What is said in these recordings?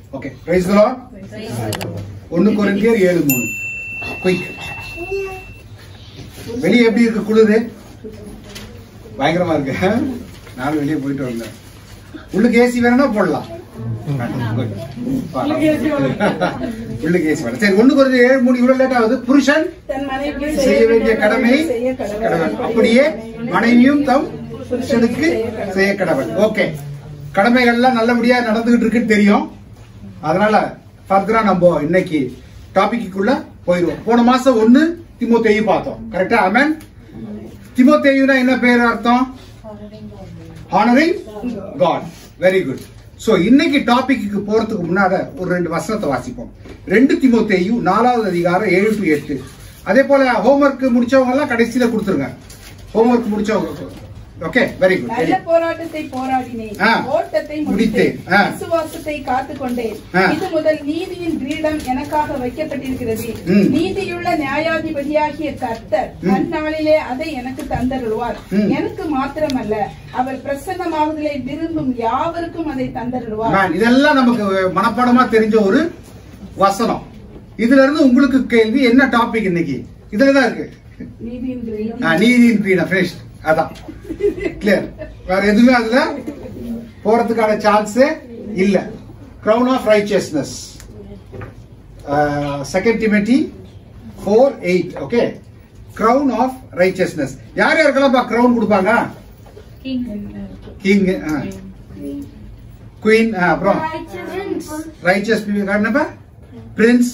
Okay price ஒன்னு குறைந்தியர் ஏழு மூணு குயிக் வெளியே எப்படி இருக்கு குளிரு பயங்கரமா இருக்கு நானும் வெளியே போயிட்டு வந்தேன் உள்ளுக்கு ஏசி வேணும்னா போடலாம் Good. உள்ளுக்கு ஏசி வேணும் சரி ஒண்ணு குறைஞ்ச ஏழு மூணு இவ்வளவு லேட் ஆகுது புருஷன் தன் மனைவி செய்ய வேண்டிய கடமை செய்ய கடவுள். கடவன் அப்படியே மனைவியும் தம் புருஷனுக்கு செய்ய கடவன் ஓகே கடமைகள்லாம் நல்லபடியா நடந்துகிட்டு இருக்குன்னு தெரியும் அதனால ஃபர்தரா நம்ம இன்னைக்கு டாபிக்குள்ள போயிடுவோம் போன மாசம் ஒண்ணு திமோத்தேயு பார்த்தோம் கரெக்டா அமேன் திமோத்தேயுனா என்ன பேர் அர்த்தம் honouring God very good so இன்னைக்கு டாபிக்கு போறதுக்கு முன்னால ஒரு ரெண்டு வசனத்தை வாசிப்போம் ரெண்டு திமோத்தேயு நாலாவது அதிகாரம் ஏழு டு எட்டு அதே போல ஹோம்ஒர்க் முடிச்சவங்க எல்லாம் கடைசியில கொடுத்துருங்க ஹோம்ஒர்க் முடிச்சவங்க ஓகே வெரி குட் நல்ல போராட்டத்தை போராடினேன் ஆ. ஓட்டத்தை முடித்தேன். முடித்தேன் ஆ. விசுவாசத்தை காத்துக் கொண்டேன் ஆ. இது முதல் நீதியின் கிரீடம் எனக்காக வைக்கப்பட்டிருக்கிறது ம். நீதியுள்ள நியாயாதிபதியாகிய கர்த்தர் ம். அந்நாளிலே அதை எனக்கு தந்தருள்வார் ம். எனக்கு மாத்திரமல்ல அவர் பிரசன்னமாவதிலே விரும்பும் யாவருக்கும் அதை தந்தருள்வார் Man, இதெல்லாம் நமக்கு மனப்பாடமா தெரிஞ்ச ஒரு வசனம் இதுல இருந்து உங்களுக்கு கேள்வி என்ன டாபிக் இன்னைக்கு இதுலதான் இருக்கு நீதியின் கிரீடம் ஆ, நீதியின் ஃப்ரீடம் ஃப்ரெஷ் அதான் கிளியர் வேற எதுவுமே அதுல போறதுக்கான சான்ஸே இல்ல crown of righteousness second Timothy four eight okay crown of righteousness யார் யாருக்கெல்லாம் கிரவுன் கொடுப்பாங்க கிங் குயின் அப்புறம் ரைச்சியஸ் என்னப்பா பிரின்ஸ்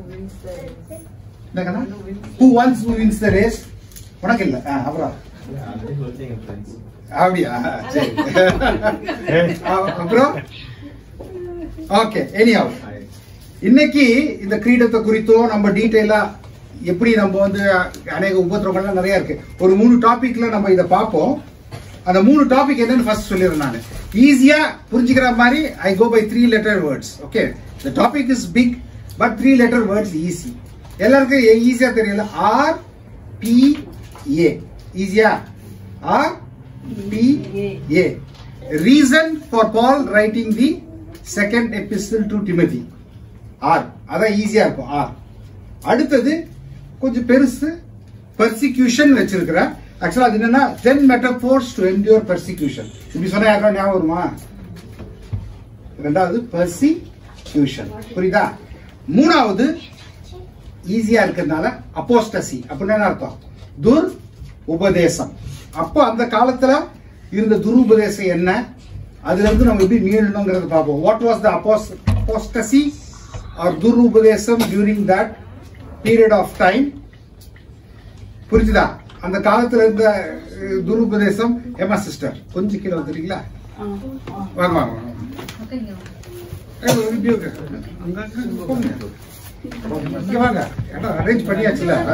என்ன கதை who wins who wins the race உனக்கு இல்ல ஆ, அப்புறம் அப்படியா சரி அ- அப்புறம் ஓகே எனியாவ் இன்னைக்கு இந்த கிரீடத்தை குறித்தோ நம்ம டீட்டெயிலா எப்படி நம்ம வந்து அநேக உபத்திரவங்கள்லாம் நிறைய இருக்கு ஒரு மூணு டாபிக்ல நம்ம இதை பார்ப்போம் அந்த மூணு டாபிக் என்னன்னு ஃபர்ஸ்ட் சொல்லிடுறேன் நான் ஈஸியா புரிஞ்சுக்கிற மாதிரி I go by three letter words okay the topic is big but three letter words easy எல்லாருக்கும் ஈஸியா தெரியல ஆர் பி ஏ ஈஸியா R P A reason for Paul writing the second epistle to Timothy R அதான் ஈஸியா இருக்கும் R அடுத்தது கொஞ்சம் பெருசு பர்சிக்யூஷன் வச்சிருக்கிறேன் ஆக்சுவலா அது என்னன்னா ten metaphors to endure persecution இப்படி சொன்னா யாருக்கா ஞாபகம் வருமா ரெண்டாவது பர்சிக்யூஷன் புரியுதா மூணாவது ஈஸியா இருக்கிறதுனால அப்போஸ்டசி அப்படின்னு என்ன அர்த்தம் துர் உபதேசம் அப்போ அந்த காலத்துல இருந்த துருபதேசம் என்ன அதுல இருந்து நம்ம எப்படி மீளணுங்கிறத பார்ப்போம் what was the apostasy or துருபதேசம் during that period of time புரிஞ்சுதா அந்த காலத்துல இருந்த அஹ், துருபதேசம் ஏமா சிஸ்டர் கொஞ்சம் கீழே வந்துட்டீங்களா வாங்க வாங்க வாங்க ஏய், இப்படி உட்காரு. அங்க, அங்க, போங்க. இங்க வாங்க இடம் அரேஞ்ச் பண்ணியாச்சுல ஆ.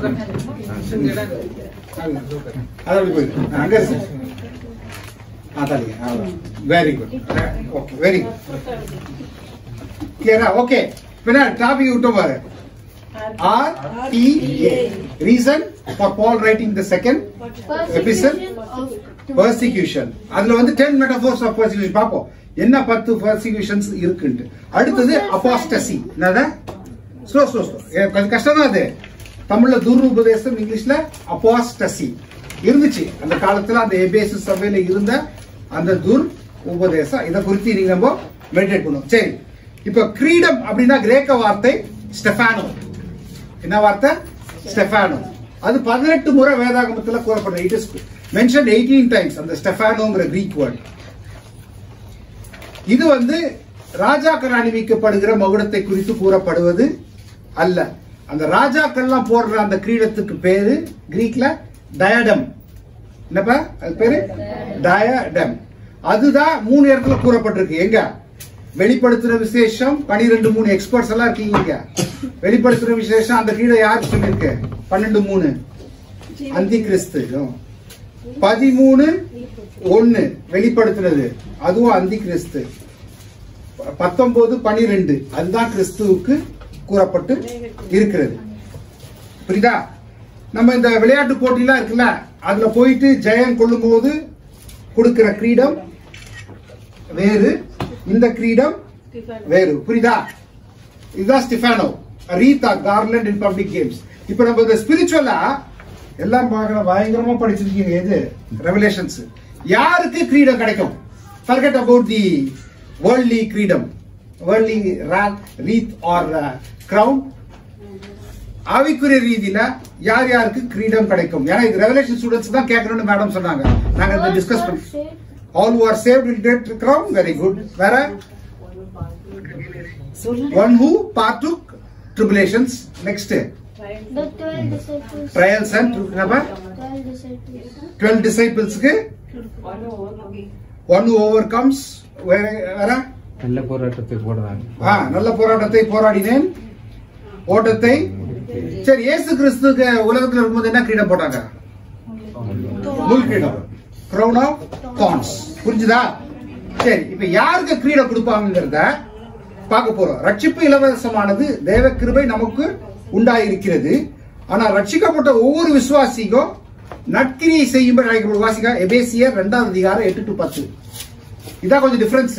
அது அப்படி போயிரு அங்க இருக்கு அதான் very good okay very good கிளியரா ஓகே பின்ன டாபிக் விட்டு பாரு R T A reason for Paul writing the second epistle persecution அதுல வந்து 10 metaphors of persecution பாப்போம் என்ன பத்து persecutions இருக்குன்ட்டு அடுத்தது apostasy என்னது ஸ்லோ ஸ்லோ ஸ்லோ கொஞ்சம் கஷ்டம் தான் அது தமிழ்ல துருபதேசம் இங்கிலீஷ்ல apostasy இருந்துச்சு அந்த காலத்துல அந்த எபேசு சபையில இருந்த அந்த துர் உபதேசம் இதை குறித்து நீங்க நம்ம மெடிடேட் பண்ணுவோம் சரி இப்ப கிரீடம் அப்படின்னா கிரேக்க வார்த்தை ஸ்டெஃபானோ என்ன வார்த்தை ஸ்டெஃபானோ அது பதினெட்டு முறை வேதாகமத்துல கூறப்படுது it is mention eighteen times அந்த ஸ்டெஃபானோங்கிற கிரீக் வேர்ட் இது வந்து ராஜாக்கள் அணிவிக்கப்படுகிற மகுடத்தை குறித்து கூறப்படுவது அல்ல அந்த ராஜாக்கள்லாம் போடுற அந்த கிரீடத்துக்கு பேரு கிரீக்ல டயடம் என்னப்பா அது பேரு டயடம் அதுதான் மூணு இடத்துல கூறப்பட்டிருக்கு எங்க வெளிப்படுத்துற விசேஷம் பனிரெண்டு மூணு எக்ஸ்பர்ட்ஸ் எல்லாம் இருக்கீங்க இங்க. வெளிப்படுத்துற விசேஷம் அந்த கீழே யார் சொல்லியிருக்கு பன்னெண்டு மூணு அந்தி கிறிஸ்து பதிமூணு ஒன்னு வெளிப்படுத்துனது அதுவும் அந்தி கிறிஸ்து பத்தொன்பது பனிரெண்டு அதுதான் கிறிஸ்துவுக்கு கூறப்பட்டு இருக்கிறது புரியுதா நம்ம இந்த விளையாட்டு போட்டிலாம் இருக்குல்ல அதுல போயிட்டு ஜெயம் கொள்ளும் போது கொடுக்கிற கிரீடம் வேறு இந்த கிரீடம் வேறு புரியுதா இதுதான் ஸ்டிஃபானோ wreath garland in public games இப்போ நம்ம இந்த ஸ்பிரிச்சுவலா எல்லாம் பார்க்கணும் பயங்கரமா படிச்சிருக்கீங்க எது ரெவலேஷன்ஸ் யாருக்கு கிரீடம் கிடைக்கும் ஃபர்கெட் அபவுட் தி வேர்ல்ட்லி கிரீடம் வேர்ல்ட்லி ரீத் ஆர் கிரவுன் ஆவிக்குரிய ரீதியில யார் யாருக்கு கிரீடம் கிடைக்கும் ஏன்னா இது ரெவலேஷன் ஸ்டூடெண்ட்ஸ் தான் கேட்கணும்னு மேடம் சொன்னாங்க நாங்க இதை டிஸ்கஸ் பண்ணி all who are saved will get crown very good வேற one who partook tribulations next The 12 disciples. trials and நம்ம 12 disciples. 12 disciplesக்கு one who overcomes வேற வேற நல்ல போராட்டத்துக்கு போடுறாங்க ஆ, நல்ல போராட்டத்தை போராடினேன் ஓட்டத்தை சரி இயேசு கிறிஸ்துக்கு உலகத்துல இருக்கும்போது என்ன கிரீடம் போட்டாங்க முள் கிரீடம் crown of thorns புரிஞ்சுதா சரி இப்ப யாருக்கு கிரீடம் கொடுப்பாங்கிறத பார்க்க போறோம் ரட்சிப்பு இலவசமானது தேவ கிருபை நமக்கு உண்டாயிருக்கிறது ஆனா ரட்சிக்கப்பட்ட ஒவ்வொரு விசுவாசிக்கும் நற்கிரியை செய்யும்படி அழைக்கப்படும் வாசிக்கா எபேசியர் இரண்டாவது அதிகாரம் எட்டு டு பத்து இதான் கொஞ்சம் difference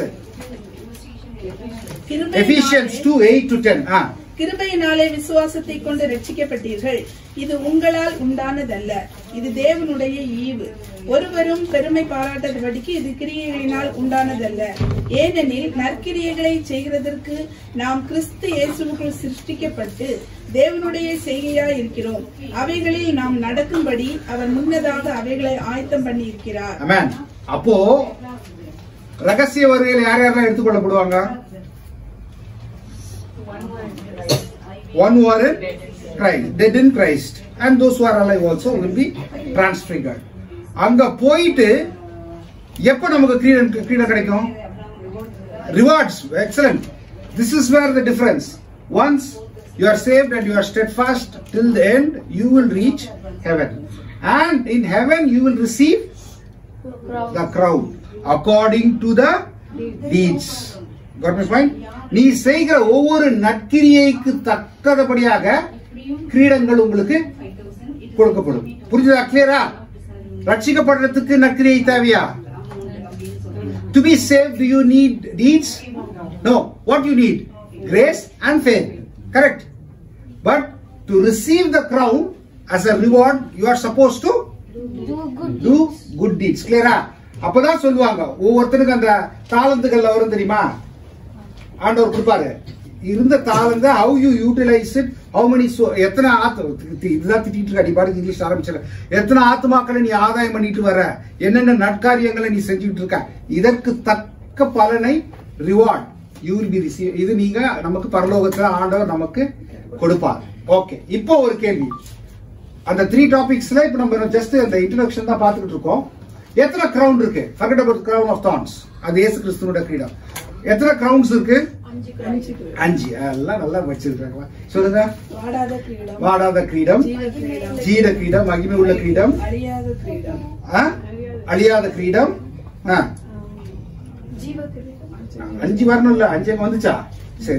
Ephesians two eight to ten ஆ கிருபையினாலே விசுவாசத்தை கொண்டு ரட்சிக்கப்பட்டீர்கள் இது உங்களால் உண்டானதல்ல இது தேவனுடைய ஈவு ஒருவரும் பெருமை பாராட்டாதபடிக்கு இது கிரியைகளினால் உண்டானதல்ல ஏனெனில் நற்கிரியைகளை செய்கிறதற்கு நாம் கிறிஸ்து இயேசுவுக்குள் சிருஷ்டிக்கப்பட்டு தேவனுடைய செய்கையாய் இருக்கிறோம் அவைகளில் நாம் நடக்கும்படி அவர் முன்னதாக அவைகளை ஆயத்தம் பண்ணி இருக்கிறார் அமேன் அப்போ ரகசிய வருகையில் யார் யாரெல்லாம் எடுத்துக்கொள்ளப்படுவாங்க one who are in Christ, dead in Christ, and those who are alive also will be transfigured. அங்க போயிட்டு எப்ப நமக்கு கிரீடம் கிரீடம் கிடைக்கும் rewards excellent this is where the difference once you are saved and you are steadfast till the end you will reach heaven and in heaven you will receive the crowd according to the deeds got my point நீ செய்கிற ஒவ்வொரு நற்கிரியைக்கு தக்கதபடியாக கிரீடங்கள் உங்களுக்கு கொடுக்கப்படும் புரிஞ்சுதா கிளியரா ரட்சிக்கப்படுறதுக்கு நற்கிரியை தேவையா to be save do you need deeds no what you need grace and faith correct but to receive the crown as a reward you are supposed to Do good do good deeds கிளியரா அப்பதான் சொல்லுவாங்க ஒவ்வொருத்தனுக்கு அந்த தாளந்துகள்ல வரும் தெரியுமா ஆண்டவர் கொடுப்பாரு இருந்த தாளந்த how you utilise it how many so எத்தனை ஆத்து தி- இதுதான் திட்டிட்டு இருக்கா நீ பாருங்க இங்கிலீஷ் ஆரம்பிச்சல எத்தனை ஆத்துமாக்களை நீ ஆதாயம் பண்ணிட்டு வர என்னென்ன நற்காரியங்களை நீ செஞ்சுட்டு இருக்க இதற்கு தக்க பலனை reward you will be receive இது நீங்க நமக்கு பரலோகத்துல ஆண்டவர் நமக்கு கொடுப்பார் ஓகே இப்போ ஒரு கேள்வி அந்த த்ரீ டாபிக்ஸ்ல இப்ப நம்ம ஜஸ்ட் அந்த இன்ட்ரோடக்ஷன் தான் பார்த்துக்கிட்டு இருக்கோம் எத்தனை கிரவுன் இருக்கு forget about crown of thorns அது இயேசு கிறிஸ்துவோட கிரீடம் எத்தனை கிரவுன்ஸ் இருக்கு அஞ்சு எல்லாம் நல்லா வச்சிருக்காங்க சொல்லுங்க வாடாத கிரீடம் வாடாத கிரீடம் ஜீவ கிரீடம் ஜீட கிரீடம் மகிமை உள்ள கிரீடம் அழியாத கிரீடம் ஆ? அழியாத கிரீடம் ஆ. அஞ்சு வரணும் இல்ல அஞ்சு அங்க வந்துச்சா சரி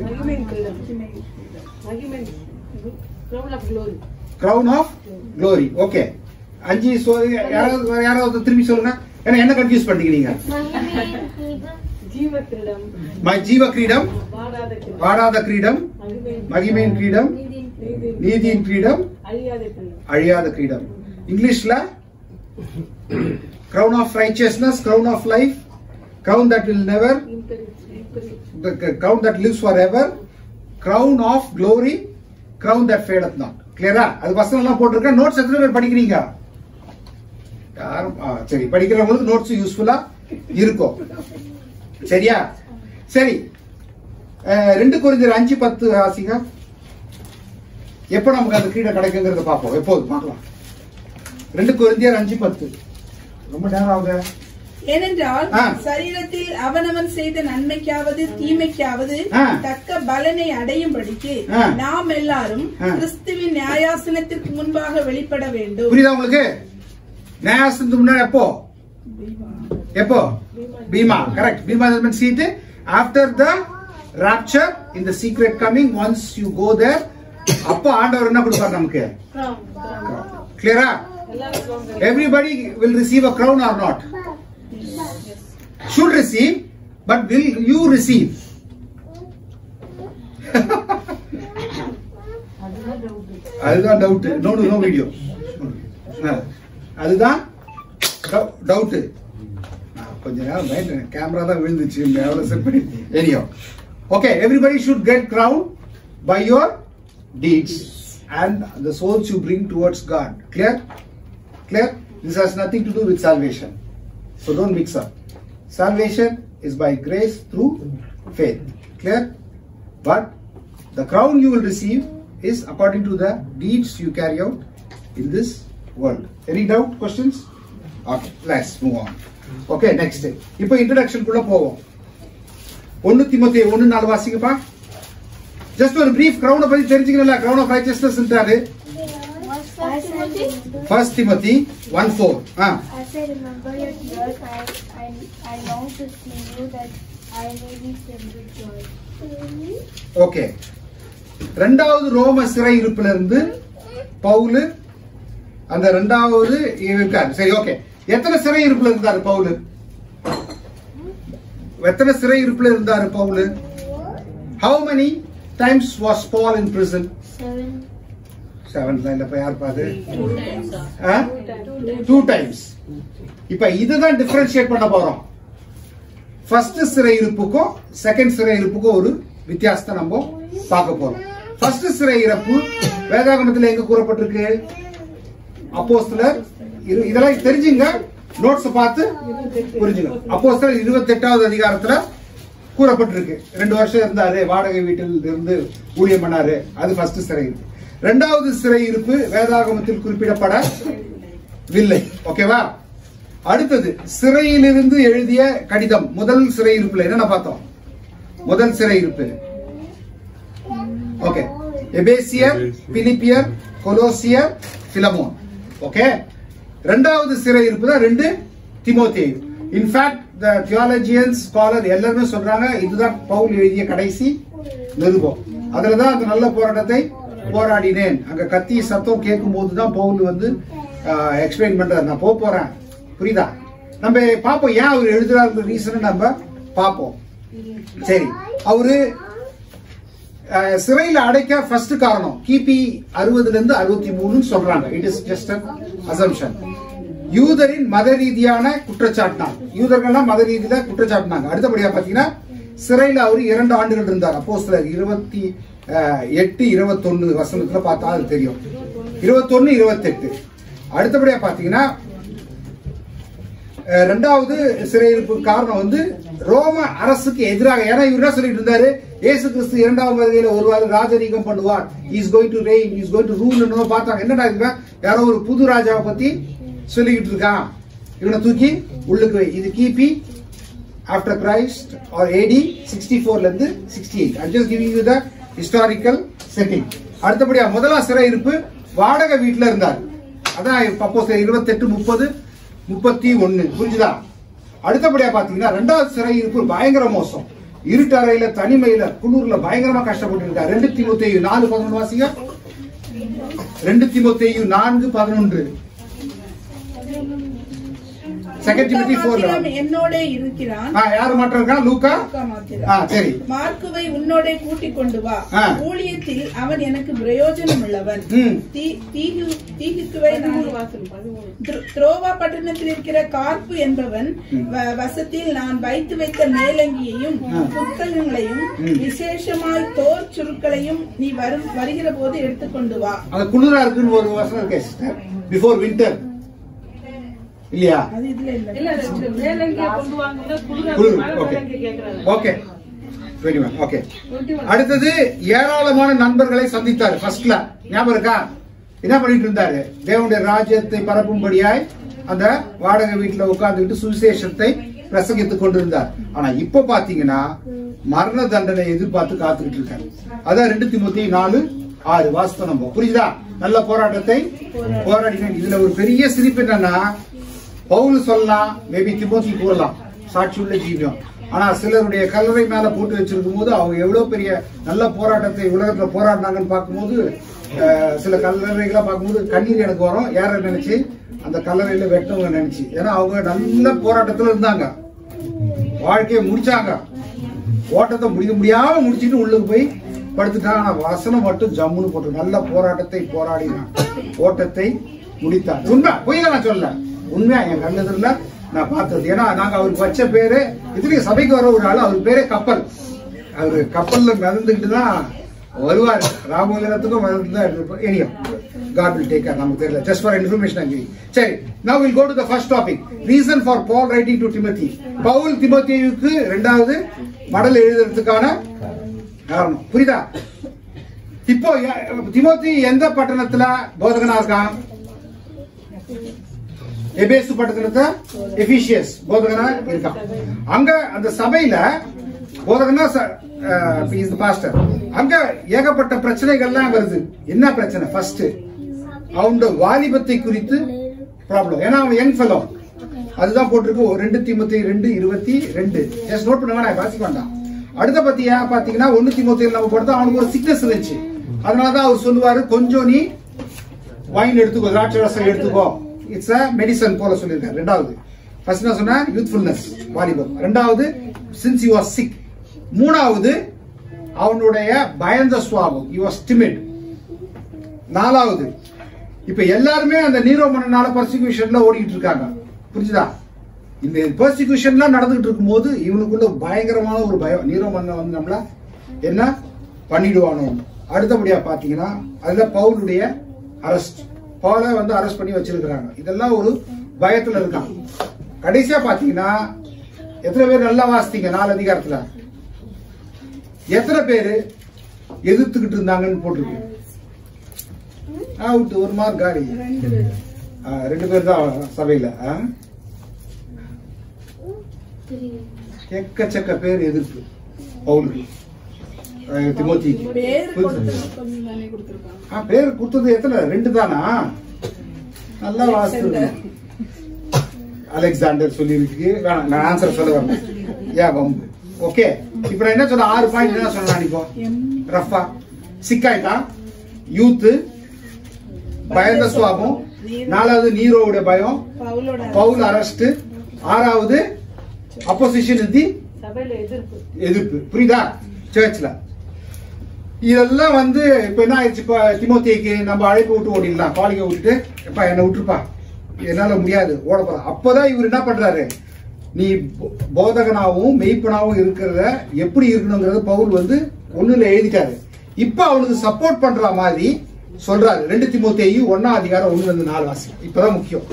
கிரவுன் ஆஃப் க்ளோரி ஓகே அஞ்சு சொ- யாராவது வேற யாராவது திரும்பி சொல்லுங்க ஏன்னா என்ன கன்ஃபியூஸ் பண்ணிட்டீங்க நீங்க ம- ஜீவ கிரீடம் வாடாத கிரீடம் மகிமையின் கிரீடம் நீதியின் கிரீடம் அழியாத கிரீடம் இங்கிலீஷ்ல crown of righteousness crown of life crown that will never the crown that lives forever crown of glory crown that fadeth not கிளியரா அது வசனம் எல்லாம் போட்டிருக்கேன் நோட்ஸ் எத்தனை பேர் படிக்கிறீங்க யாரும் ஆ, சரி படிக்கிறவங்களுக்கு நோட்ஸ் யூஸ்ஃபுல்லா இருக்கும் சரியா சரி அஹ், ரெண்டு குறிஞ்சர் அஞ்சு பத்து ஆசிங்க எப்போ நமக்கு அந்த கிரீடம் கிடைக்குங்கிறத பார்ப்போம் எப்போது பார்க்கலாம் ரெண்டு குறிஞ்சியர் அஞ்சு பத்து ரொம்ப நேரம் ஆகுது ஏனென்றால் ஆ. சரீரத்தில் அவனவன் செய்த நன்மைக்காவது தீமைக்காவது ஆ. தக்க பலனை அடையும்படிக்கு ஆ. நாம் எல்லாரும் ஆ. கிறிஸ்துவின் நியாயாசனத்திற்கு முன்பாக வெளிப்பட வேண்டும் புரியுதா உங்களுக்கு நியாயத்துக்கு முன்னாடி எப்போ எப்போ bema correct bema seat after the rapture in the secret coming once you go there அப்போ ஆண்டவர் என்ன கொடுப்பார் நமக்கு கிளியரா everybody will receive a crown or not should receive but will you receive அதுதான் டவுட் நோ நோ வீடியோ அதுதான் doubt கொஞ்ச நேரம் பயந்து கேமரா தான் விழுந்துச்சு எவ்வளவு செட் பண்ணி எனியோ okay everybody should get crowned by your deeds and the souls you bring towards God clear clear this has nothing to do with salvation so don't mix up salvation is by grace through faith clear But the crown you will receive is according to the deeds you carry out in this world. Any doubt, questions? Okay, let's move on. Okay, next. இப்போ introduction குள்ள போவோம் ஒன்னு திமுத்தி ஒன்னு நாலு வாசிங்கப்பா just ஒரு brief கிரவுன பத்தி தெரிஞ்சுக்கல கிரவுன் ஆஃப் ரைச்சஸ்னஸ்ன்றாரு As I remember, first Timothy one four ah as I remember your tears, I, I, I long to see you that I may be filled with joy. Okay ரெண்டாவது ரோம சிறை இருப்புல இருந்து bowl அந்த ரெண்டாவது இருக்காரு சரி okay எத்தனை சிறை இருப்புல இருந்தாரு பவுலு எத்தனை சிறை இருப்புல இருந்தாரு பவுலு how many times was Paul in prison Seven. Seven இல்லப்ப யார் பாது டூ டைம்ஸ் இப்ப இதுதான் டிஃபரன்ஷியேட் பண்ண போறோம் ஃபர்ஸ்ட் சிறை இருப்புக்கும் செகண்ட் சிறை இருப்புக்கும் ஒரு வித்தியாசத்தை நம்ம பார்க்க போறோம் ஃபர்ஸ்ட் சிறை இறப்பு வேதாகமத்துல எங்க கூறப்பட்டிருக்கு அப்போஸ்தலர் இரு- இதெல்லாம் தெரிஞ்சுங்க நோட்ஸ் பார்த்து புரிஞ்சுங்க அப்போஸ்தலர் இருபத்தி எட்டாவது அதிகாரத்துல கூறப்பட்டிருக்கு ரெண்டு வருஷம் இருந்தாரு வாடகை வீட்டில் இருந்து ஊழியம் பண்ணாரு அது ஃபர்ஸ்ட் சிறை இருப்பு ரெண்டாவது சிறை இருப்பு வேதாகமத்தில் குறிப்பிடப்படவில்லை ஓகேவா அடுத்தது சிறையிலிருந்து எழுதிய கடிதம் முதல் சிறை இருப்புல என்னென்ன பார்த்தோம் முதல் சிறை இருப்பு ஓகே எபேசியர் பிலிப்பியர் கொலோசியர் பிலமோன் ஓகே ரெண்டாவது சிறை இருப்பு தான் ரெண்டு திமோத்தேயு இன்ஃபேக்ட் த தியாலஜியன்ஸ் ஸ்காலர் எல்லாருமே சொல்றாங்க இதுதான் பவுல் எழுதிய கடைசி நிருபம் அதுலதான் அந்த நல்ல போராட்டத்தை போராடினேன் அங்க கத்தி சத்தம் கேட்கும் போதுதான் பவுல் வந்து எக்ஸ்பிளைன் பண்றாரு நான் போக போறேன் புரியுதா நம்ம பாப்போம் ஏன் அவர் எழுதுறாரு ரீசன் நம்ம பாப்போம் சரி அவரு அஹ், சிறையில அடைக்க ஃபர்ஸ்ட் காரணம் கிபி அறுபதுல இருந்து அறுபத்தி மூணுன்னு சொல்றாங்க இட் இஸ் ஜஸ்ட் அசம்ஷன் யூதரின் மத ரீதியான குற்றச்சாட்டினாங்க யூதர்கள்லாம் மத ரீதியில குற்றச்சாட்டினாங்க அடுத்தபடியா பாத்தீங்கன்னா சிறையில அவர் இரண்டு ஆண்டுகள் இருந்தார் அப்போ சிலர் இருபத்தி அஹ், எட்டு இருபத்தொன்னு வசனத்துல பார்த்தா அது தெரியும் இருபத்தொன்னு இருபத்தெட்டு அடுத்தபடியா பாத்தீங்கன்னா அஹ் ரெண்டாவது சிறையிருப்பு காரணம் வந்து ரோம அரசுக்கு எதிராக ஏன்னா இவர் என்ன சொல்லிட்டு இருந்தாரு இயேசு கிறிஸ்து இரண்டாவது வருகையில ஒருவாறு ராஜரீகம் பண்ணுவார் is going to reign is going to rule பார்த்தாங்க என்னடா இவன் யாரோ ஒரு புது ராஜாவை பத்தி சொல்லிக்கிட்டு இருக்கான் இவனை தூக்கி உள்ளுக்கு வை இது கிபி after Christ or AD sixty ஃபோர்ல இருந்து sixty eight I just giving you the historical setting அடுத்தபடியா முதலாம் சிறை இருப்பு வாடகை வீட்டுல இருந்தார் அதான் அப்போ இருபத்தெட்டு முப்பது முப்பத்தி ஒன்னு புரிஞ்சுதா அடுத்தபடியா பாத்தீங்கன்னா ரெண்டாவது சிறை இருப்பு பயங்கர மோசம் இருட்டறையில தனிமையில குளிர்ல பயங்கரமா கஷ்டப்பட்டு இருக்காரு ரெண்டு திமுத்தையு நாலு பதினொன்று வாசிங்க ரெண்டு திமுத்தையு நான்கு பதினொன்று செகண்ட் டிமிட்டி போர்ல மாத்திரம் என்னோட இருக்கிறான் யாரு மாற்றம் இருக்கா லூக்கா லூக்கா மாத்திரம். ஆ சரி மார்க்குவை உன்னோட கூட்டிக் கொண்டு வா ஆ. ஊழியத்தில் அவன் எனக்கு பிரயோஜனம் உள்ளவன் ம். தீ- தீகு- தீகுக்குவை நான் திரு- துரோவா பட்டணத்தில் இருக்கிற கார்ப்பு என்பவன் ம். வ- வசத்தில் நான் வைத்து வைத்த மேலங்கியையும் ஆ. புத்தகங்களையும் ம். விசேஷமாய் தோர் சுருட்களையும் நீ வரும் வருகிற போது எடுத்துக்கொண்டு வா அந்த குளிரா இருக்குன்னு ஒரு வசனம் இருக்கே சிஸ்டர் பிஃபோர் வின்டர் இல்லையா அது இதுல இல்ல இல்ல ரெண்டு மேலங்கிய கொண்டு வாங்க குளிர குளிர் மழை ஓகே மேலங்கிய கேக்குறாங்க ஓகே வெரி வெல் ஓகே அடுத்தது ஏராளமான நண்பர்களை சந்தித்தார் ஃபர்ஸ்ட்ல ஞாபகம் இருக்கா என்ன பண்ணிட்டு இருந்தாரு தேவனுடைய ராஜ்யத்தை பரப்பும்படியாய் அந்த வாடகை வீட்டுல உட்கார்ந்துகிட்டு சுவிசேஷத்தை பிரசங்கித்துக் கொண்டிருந்தார் ஆனா இப்ப பாத்தீங்கன்னா மரண தண்டனை எதிர்பார்த்து காத்துக்கிட்டு இருக்காரு அதான் ரெண்டு திமுத்தி நாலு ஆறு வாஸ்தவம் நம்ம புரியுதா நல்ல போராட்டத்தை போராடினேன் இதுல ஒரு பெரிய சிரிப்பு என்னன்னா பவுல் சொல்லலாம் மேபி திமோத்தி கூறலாம் சாட்சி உள்ள ஜீவியம் ஆனா சிலருடைய கல்லறை மேல போட்டு வச்சிருக்கும் போது அவங்க எவ்வளவு பெரிய நல்ல போராட்டத்தை உலகத்துல போராடினாங்கன்னு பார்க்கும்போது அஹ், சில கல்லறைகளை பார்க்கும்போது கண்ணீர் எனக்கு வரும் யார நினைச்சு அந்த கல்லறையில வெட்டவங்க நினைச்சு ஏன்னா அவங்க நல்ல போராட்டத்துல இருந்தாங்க வாழ்க்கையை முடிச்சாங்க ஓட்டத்தை முடிக்க முடியாம முடிச்சிட்டு உள்ளுக்கு போய் படுத்துட்டான் ஆனா வசனம் மட்டும் ஜம்முன்னு போட்டு நல்ல போராட்டத்தை போராடினான் ஓட்டத்தை முடித்தான் உண்மை பொய்யா நான் சொல்ல உண்மையா என் கண்ணெதிரில் நான் பார்த்தது ஏன்னா நாங்க அவருக்கு வச்ச பேரு இதுலயும் சபைக்கு வர ஒரு ஆள் அவர் பேரே கப்பல் அவரு கப்பல்ல மிதந்துக்கிட்டு தான் வருவாரு ராமோதரத்துக்கும் மிதந்து தான் இருப்பார் எனியோ காட் வில் டேக் நமக்கு தெரியல ஜஸ்ட் ஃபார் இன்ஃபர்மேஷன் அங்கே சரி now we'll go to the first topic reason for paul writing to timothy Pavul திமோத்தேயுக்கு ரெண்டாவது மடல் எழுதுறதுக்கான காரணம் புரியுதா இப்போ எ- திமோத்தி எந்த பட்டணத்துல போதகனா இருக்கான் எபேசு பட்டணத்துல எபிஷியஸ் போதகனா இருக்கான் அங்க அந்த சபையில போதகனா இஸ் பாஸ்டர் அங்க ஏகப்பட்ட பிரச்சனைகள்லாம் வருது என்ன பிரச்சனை ஃபர்ஸ்ட் அவனோட வாலிபத்தை குறித்து ப்ராப்ளம் ஏன்னா அவன் யங் ஃபெலோ அதுதான் போட்டிருக்கு ஒரு ரெண்டு திமுத்தி ரெண்டு இருபத்தி ரெண்டு ஜஸ்ட் நோட் பண்ணுங்க நான் வாசிக்க வேண்டாம் அடுத்த பத்தியா பாத்தீங்கன்னா ஒண்ணு திமுத்தி நம்ம போடுறது அவனுக்கு ஒரு சிக்னஸ் இருந்துச்சு அதனாலதான் அவர் சொல்லுவாரு கொஞ்சம் நீ வைன் எடுத்துக்கோ திராட்சை ரசம் எடுத்துக்கோ இட்ஸ் அ மெடிசன் போல சொல்லியிருக்காரு ரெண்டாவது ஃபர்ஸ்ட் நான் சொன்னேன் யூத்ஃபுல்னஸ் வாலிபம் ரெண்டாவது சின்ஸ் யூ ஆர் சிக் மூணாவது அவனுடைய பயந்த சுவாபம் யூ ஆர் timid நாலாவது இப்ப எல்லாருமே அந்த நீரோ மன்னனால பர்சிக்யூஷன்ல ஓடிட்டு இருக்காங்க புரிஞ்சுதா இந்த பர்சிக்யூஷன்லாம் நடந்துகிட்டு இருக்கும்போது இவனுக்குள்ள பயங்கரமான ஒரு பயம் நீரோ மன்னன் வந்து நம்மள என்ன பண்ணிடுவானோ அடுத்தபடியா பாத்தீங்கன்னா அதுல பவுலுடைய அரெஸ்ட் பவுலை வந்து அரெஸ்ட் பண்ணி வச்சிருக்கிறாங்க இதெல்லாம் ஒரு பயத்துல இருக்கான் கடைசியா பாத்தீங்கன்னா எத்தனை பேர் நல்லா வாசித்தீங்க நாலு அதிகாரத்துல எத்தனை பேரு எதிர்த்துக்கிட்டு இருந்தாங்கன்னு போட்டிருக்கு அவுட் ஒரு மார்க் காலி ரெண்டு பேர் ஆ, ரெண்டு பேர் தான் சபையில ஆ? எக்கச்சக்க பேர் எதிர்ப்பு பவுலுக்கு ஆ, திமோத்திக்கு பேர் புரியுது? கொடுத்து கொஞ்சம் தானே கொடுத்துருக்காங்க ஆ, பேர் கொடுத்தது எத்தனை ரெண்டு தானா நல்லா வாசித்து அலெக்சாண்டர் சொல்லியிருக்கு வேணாம் நான் ஆன்சர் சொல்ல வரேன் ஏன் வம்பு ஓகே இப்போ நான் என்ன சொன்ன ஆறு பாயிண்ட் என்ன சொன்னேன் இப்போ எம் ரஃபா சிக்காயிட்டா யூத்து பயந்த சுவாபம் நாலாவது நீரோவுடைய பயம் பவுலோட பவுல் அரெஸ்ட் ஆறாவது அப்போசிஷன் தி சபையில எதிர்ப்பு எதிர்ப்பு புரியுதா சர்ச்ல இதெல்லாம் வந்து இப்ப என்ன ஆயிடுச்சு இப்ப திமோத்தேக்கு நம்ம அழைப்பு விட்டு ஓடிடலாம் காலிங்க விட்டுட்டு எப்பா என்ன விட்டுருப்பா என்னால முடியாது ஓட போறேன் அப்பதான் இவர் என்ன பண்றாரு நீ போ- போதகனாவும் மெய்ப்பனாவும் இருக்கிறத எப்படி இருக்கணுங்கிறத பவுல் வந்து ஒண்ணுல எழுதிட்டாரு இப்ப அவனுக்கு சப்போர்ட் பண்ற மாதிரி சொல்றாரு ரெண்டு திமோத்தேயு ஒன்னா அதிகாரம் ஒண்ணுல இருந்து நாலு வாசி இப்பதான் முக்கியம்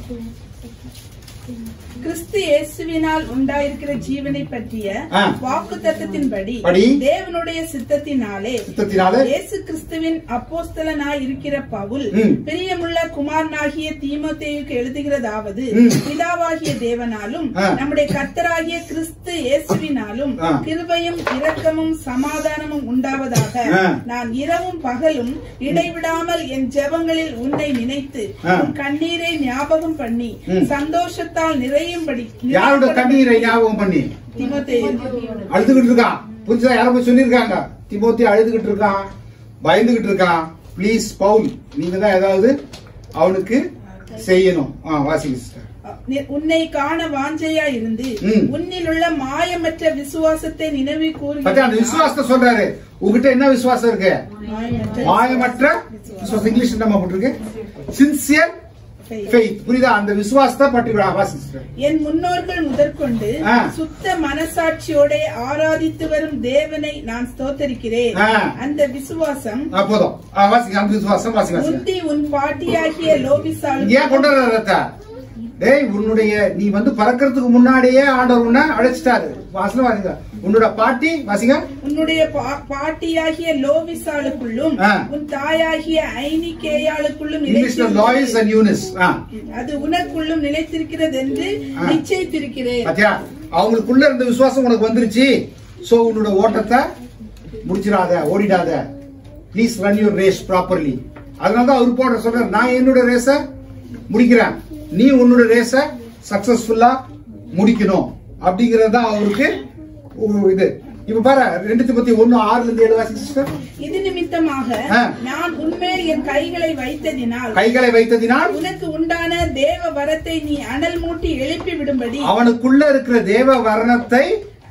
கிறிஸ்து இயேசுவினால் உண்டாயிருக்கிற ஜீவனை பற்றிய ஆ. வாக்கு தத்தத்தின்படி படி. தேவனுடைய சித்தத்தினாலே சித்தத்தினால இயேசு கிறிஸ்துவின் அப்போஸ்தலனாய் இருக்கிற பவுல் ம். பிரியமுள்ள குமாரனாகிய தீமோத்தேயுக்கு எழுதுகிறதாவது ம். பிதாவாகிய தேவனாலும் ஆ. நம்முடைய கர்த்தராகிய கிறிஸ்து இயேசுவினாலும் ஆ. கிருபையும் இரக்கமும் சமாதானமும் உண்டாவதாக ஆ. நான் இரவும் பகலும் இடைவிடாமல் என் ஜெபங்களில் உன்னை நினைத்து ஆ. உன் கண்ணீரை ஞாபகம் பண்ணி ம். சந்தோஷத்தால் நிறையும்படி யாரோட கண்ணீரை ஞாபகம் பண்ணி தீமோத்தேயு அழுதுகிட்டு இருக்கான் புரிஞ்சதா யாரும் போய் சொல்லியிருக்காங்க திமோத்தி அழுதுகிட்டு இருக்கான் பயந்துகிட்டு இருக்கான் ப்ளீஸ் பவுல் நீங்க தான் ஏதாவது அவனுக்கு செய்யணும் ஆ வாசிங்க sister. நி- உன்னை காண வாஞ்சையா இருந்து ம். உன்னில் உள்ள மாயமற்ற விசுவாசத்தை நினைவு பத்தியா அந்த விசுவாசத்தை சொல்றாரு உங்ககிட்ட என்ன விசுவாசம் இருக்கு மாயமற்ற மாயமற்ற விசுவாசம் இங்கிலீஷ் நம்ம போட்டிருக்கு சின்சியர் faith. ஃபெய்த் புரியுதா அந்த விசுவாசத்தை பற்றி வாசி sister. என் முன்னோர்கள் முதற்கொண்டு ஆ. சுத்த மனசாட்சியோட ஆராதித்து வரும் தேவனை நான் ஸ்தோத்தரிக்கிறேன் ஆ. அந்த விசுவாசம் ஆ, போதும் ஆ, வாசிங்க அந்த விசுவாசம் வாசி வாசிங்க முந்தி உன் பாட்டியாகிய லோபிசால் ஏன் கொண்டு வர ரத்த டேய் உன்னுடைய நீ வந்து பறக்கிறதுக்கு முன்னாடியே ஆண்டவர் உன்னை அழைச்சிட்டாரு வாசல வாசிங்க உன்னோட பாட்டி வாசிங்க உன்னுடைய பா- பாட்டியாகிய லோவிசாளுக்குள்ளும் ஆ. உன் தாயாகிய ஐனிகேயாளுக்குள்ளும் இங்கிலீஷ்ல நிலைத்திருக்கிறது. லாய்ஸ் அண்ட் யூனிஸ் ஆ அது உனக்குள்ளும் நிலைத்திருக்கிறது என்று ஆ. நிச்சயித்திருக்கிறேன் பாத்தியா அவங்களுக்குள்ள இருந்த விசுவாசம் உனக்கு வந்துருச்சு சோ உன்னோட ஓட்டத்தை முடிச்சிடாத ஓடிடாத please run your race properly அதனால தான் அவர் போடுற சொல்றாரு நான் என்னோட ரேஸ முடிக்கிறேன் நீ உன்னோட ரேஸ சக்சஸ்ஃபுல்லா முடிக்கணும் அப்படிங்கறது தான் அவருக்கு ஒரு இது இப்ப பாரு ரெண்டு பத்தி ஒண்ணு ஆறுல இருந்து ஏழு வாசி சிஸ்டர் இது நிமித்தமாக ஆ. நான் உன்மேல் என் கைகளை வைத்ததினால் கைகளை வைத்ததினால் உனக்கு உண்டான தேவ வரத்தை நீ அனல் மூட்டி எழுப்பி விடும்படி அவனுக்குள்ள இருக்கிற தேவ வர்ணத்தை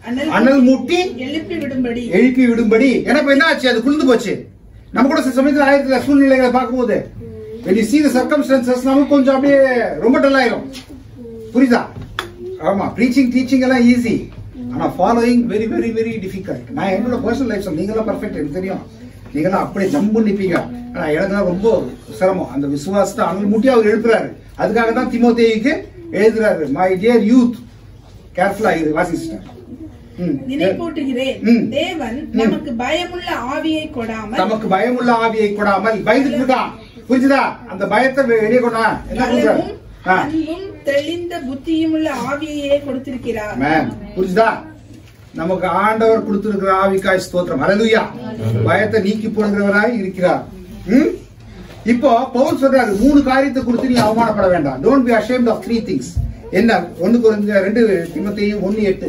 அனல் மூட்டி எழுப்பி விடும்படி எழுப்பி விடும்படி ஏன்னா இப்ப என்ன ஆச்சு அது குளிர்ந்து போச்சு நம்ம கூட சில சமயத்துல ஆயிரத்துல சூழ்நிலைகளை பார்க்கும்போது when you see the circumstances நமக்கு கொஞ்சம் அப்படியே ரொம்ப டல் ஆயிரும் புரியுதா ஆமா ப்ரீச்சிங் டீச்சிங் எல்லாம் ஈஸி ஆனா following very very very difficult நான் என்னோட பர்சனல் லைஃப் சொல்ல நீங்களாம் பர்ஃபெக்ட் எனக்கு தெரியும் நீங்களாம் அப்படியே ஜம்பு நிப்பீங்க ஆனா எனக்குலாம் ரொம்ப சிரமம் அந்த விசுவாசத்தை அனல் மூட்டி அவர் எழுப்புறாரு அதுக்காக தான் திமோத்தேயுக்கு எழுதுறாரு மை டியர் யூத் கேர்ஃபுல்லா இது வாசிச்சிட்டேன் ம். நினைப்பூட்டுகிறேன் ம். தேவன் நமக்கு பயமுள்ள ஆவியை கொடாமல் நமக்கு பயமுள்ள ஆவியை கொடாமல் பயந்துட்டு இருக்கான் புரிஞ்சுதா அந்த பயத்தை வெ- வெளியே கொண்டா என்ன பண்றாரு பலமும் அன்பும் தெளிந்த புத்தியுமுள்ள ஆவியையே கொடுத்திருக்கிறார் மேம் புரிஞ்சுதா நமக்கு ஆண்டவர் கொடுத்திருக்கிற ஆவிக்காய் ஸ்தோத்திரம் ஹalleluya பயத்தை நீக்கி போடுகிறவராய் இருக்கிறார் ம்? இப்போ பவுல் சொல்றாரு மூணு காரியத்தை குறித்து நீ அவமானப்பட வேண்டாம் don't be ashamed of three things என்ன ஒண்ணு குறைஞ்ச ரெண்டு திமுத்தையும் ஒன்னு எட்டு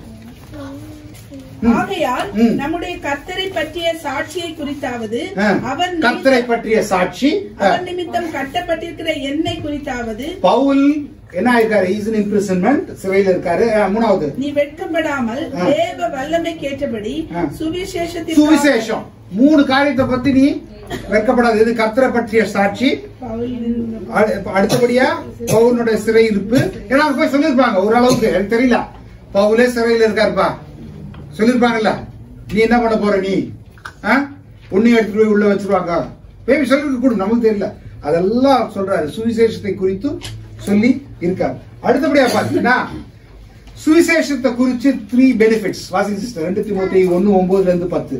ம். ஆகையால் ம். நம்முடைய கர்த்தரை பற்றிய சாட்சியை குறித்தாவது ஆ, அவர் கர்த்தரை நிமித்தம்- பற்றிய சாட்சி ஆ, அவர் நிமித்தம் கட்டப்பட்டிருக்கிற எண்ணெய் குறித்தாவது பவுல் என்ன ஆயிருக்காரு இஸ் இன் இம்ப்ரிசன்மெண்ட் சிறையில் இருக்காரு ஆ, மூணாவது நீ வெட்கப்படாமல் ஆ. தேவ வல்லமை கேட்டபடி ஆ. சுவிசேஷத்திற்கு சுவிசேஷம் மூணு காரியத்தை பத்தி நீ வெட்கப்படாது இது கர்த்தரை பற்றிய சாட்சி அடு- அடுத்தபடியா பவுனுடைய சிறை இருப்பு ஏன்னா அவங்க போய் சொல்லிருப்பாங்க ஓரளவுக்கு எனக்கு தெரியல பவுலே சிறையில இருக்காருப்பா சொல்லிருப்பாங்கல்ல நீ என்ன பண்ண போற நீ ஆ? உன்னையும் எடுத்துட்டு போய் உள்ள வச்சிருவாங்க பேபி சொல்லிருக்கு கூட நமக்கு தெரியல அதெல்லாம் சொல்றாரு சுவிசேஷத்தை குறித்து சொல்லி இருக்காரு அடுத்தபடியா பாத்தீங்கன்னா சுவிசேஷத்தை குறிச்சு த்ரீ பெனிஃபிட்ஸ் வாசிங் சிஸ்டர் ரெண்டு திமுத்தி ஒன்னு ஒன்பதுல இருந்து பத்து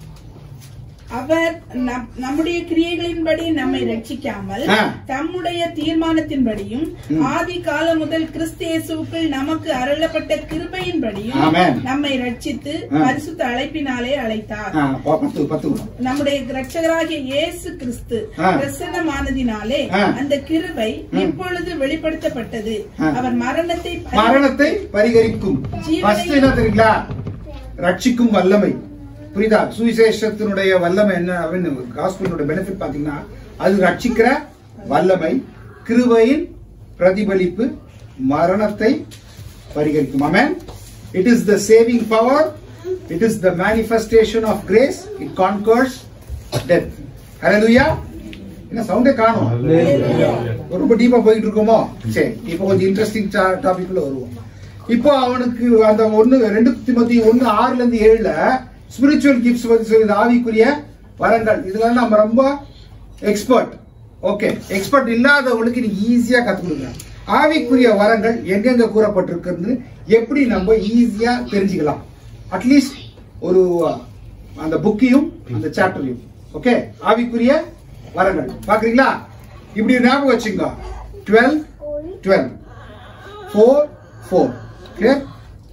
அவர் நம்- நம்முடைய கிரியைகளின்படி நம்மை ரட்சிக்காமல் ஆ. தம்முடைய தீர்மானத்தின்படியும் ம். ஆதி காலம் முதல் கிறிஸ்து இயேசுவுக்குள் நமக்கு அருளப்பட்ட கிருபையின்படியும் ஆமென். நம்மை ரட்சித்து ஆ. பரிசுத்த அழைப்பினாலே அழைத்தார் ஆ, பத்து பத்து நம்முடைய இரட்சகராகிய இயேசு கிறிஸ்து ஆ. பிரசன்னமானதினாலே ஆ. அந்த கிருபை ம். இப்பொழுது வெளிப்படுத்தப்பட்டது ஆ. அவர் மரணத்தை பரி- மரணத்தை பரிகரிக்கும் ஜீவனை- ஃபர்ஸ்ட் என்ன தெரியுங்களா ரட்சிக்கும் வல்லமை புரியுதா சுவிசேஷத்தினுடைய வல்லமை என்ன காஸ்பிளுடைய பெனிஃபிட் பாத்தீங்கன்னா அது ரட்சிக்கிற வல்லமை கிருபையின் பிரதிபலிப்பு மரணத்தை பரிகரிக்கும் ஆமென் it is the saving power it is the manifestation of grace it conquers death ஹalleluya என்ன சவுண்டே காணும் ரொம்ப டீப்பா போயிட்டு இருக்கோமோ சரி இப்போ கொஞ்சம் இன்ட்ரெஸ்டிங் டாபிக்ல வருவோம் இப்போ அவனுக்கு அந்த ஒண்ணு ரெண்டு திமுத்தி ஒண்ணு ஆறுல இருந்து ஏழுல ஸ்பிரிச்சுவல் கிஃப்ட்ஸ் பத்தி சொல்லுது ஆவிக்குரிய வரங்கள் இதுல நம்ம ரொம்ப எக்ஸ்பர்ட் ஓகே எக்ஸ்பர்ட் இல்லாதவங்களுக்கு நீ ஈஸியா கத்து கொடுக்கலாம் ஆவிக்குரிய வரங்கள் எங்கெங்க கூறப்பட்டிருக்குன்னு எப்படி நம்ம ஈஸியா தெரிஞ்சுக்கலாம் அட்லீஸ்ட் ஒரு அந்த புக்கையும் அந்த சாப்டரையும் ஓகே ஆவிக்குரிய வரங்கள் பாக்குறீங்களா இப்படி ஞாபகம் வச்சுங்க twelve twelve four four clear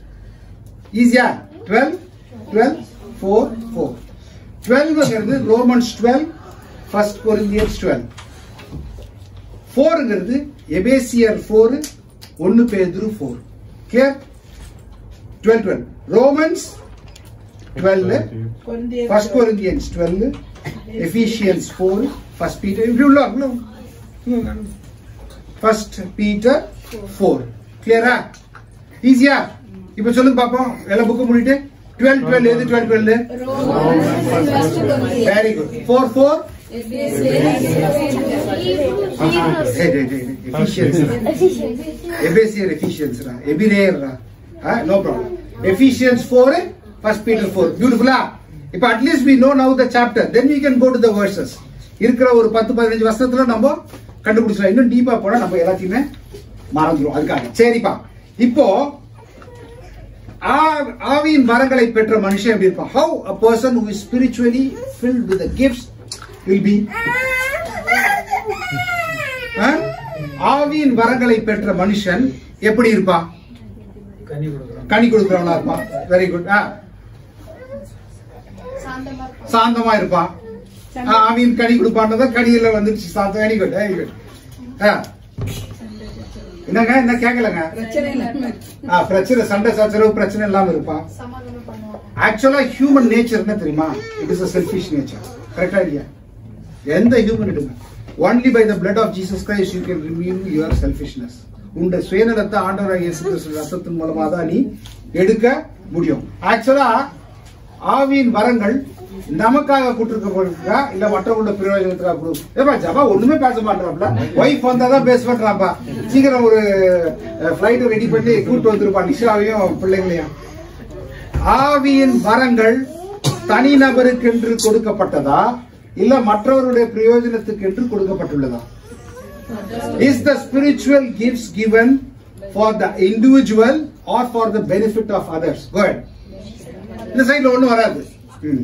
ஈஸியா டுவெல் டுவெல் ஃபோர் ஃபோர் டுவெல்ங்கிறது Romans twelve first Corinthians twelve ஃபோருங்கிறது எபேசியர் ஃபோர் ஒன்னு பேதுரு four clear twelve twelve Romans twelve கொரிந்தியர் first Corinthians twelve Ephesians four first Peter இப்படி உள்ள ஃபர்ஸ்ட் பீட்டர் ஃபோர் கிளியரா ஈஸியா இப்ப சொல்லுங்க பாப்போம் எல்லா புக்கும் முடிட்டு டுவெல் டுவெல் எது twelve twelve very good four four Ephesians எபேசியர் எஃபிஷியன்ஸ்ரா எபிரேயர்ரா no problem Ephesians four first Peter four பியூட்டிஃபுல்லா இப்ப at least we know now the chapter then we can go to the verses இருக்கிற ஒரு பத்து பதினஞ்சு வருஷத்துல நம்ம கண்டுபிடிச்சலாம் இன்னும் டீப்பா போனா நம்ம எல்லாத்தையுமே மறந்துடும் அதுக்காக சரிப்பா இப்போ ஆ- ஆவியின் வரங்களை பெற்ற மனுஷன் எப்படி இருப்பான் how a person who is spiritually filled with the gifts will be ஆ? ஆவியின் வரங்களை பெற்ற மனுஷன் எப்படி இருப்பான் கனி கொடுக்கிறவனா இருப்பான் வெரி குட் சாந்தமா இருப்பான் ஆ, ஆவியின் கனி கொடுப்பான்றத கனியில வந்துருச்சு சாந்தம் வெரி குட் வெரி குட் என்னங்க என்ன கேட்கலங்க பிரச்சனை இல்லாம ஆ, பிரச்சனை சண்டை சச்சரவு பிரச்சனை இல்லாம இருப்பான் ஆக்சுவலா ஹியூமன் நேச்சர் என்ன தெரியுமா it is a selfish nature கரெக்டா இல்லையா எந்த ஹியூமன் எடுங்க only by the blood of Jesus Christ you can remove your selfishness உண்ட சுயநலத்தை ஆண்டவராக இயேசு கிறிஸ்து ரத்தத்தின் மூலமா தான் நீ எடுக்க முடியும் ஆக்சுவலா ஆவியின் வரங்கள் நமக்காக கொடுத்துருக்கா இல்ல மற்றவங்களோட பிரயோஜனத்துக்காக கொடு ஏப்பா ஜபா ஒண்ணுமே பேச மாட்டாப்ல ஒய்ஃப் வந்தாதான் பேச மாட்டாப்பா சீக்கிரம் ஒரு பிளைட் ரெடி பண்ணி கூட்டு வந்துருப்பா நிஷாவையும் பிள்ளைங்களையும் ஆவியின் வரங்கள் தனிநபருக்கென்று கொடுக்கப்பட்டதா இல்ல மற்றவருடைய பிரயோஜனத்துக்கு என்று கொடுக்கப்பட்டுள்ளதா is the spiritual gifts given for the individual or for the benefit of others good இந்த சைடுல ஒண்ணும் வராது ம்.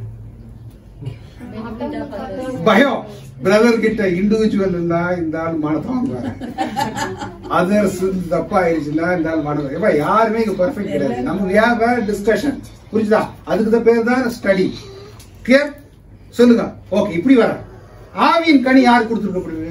பயம் பிரதர் கிட்ட இண்டிவிஜுவல் இருந்தா இந்த ஆள் மானத்தை வாங்குவாங்க அதர்ஸ் தப்பா ஆயிடுச்சுன்னா இந்த ஆள் மானத்தை எப்ப யாருமே இங்க பெர்ஃபெக்ட் கிடையாது நம்ம we have a டிஸ்கஷன் புரிஞ்சுதா அதுக்கு தான் பேர் தான் ஸ்டடி கிளியர் சொல்லுங்க ஓகே இப்படி வர ஆவியின் கனி யார் கொடுத்துருக்கப்படுது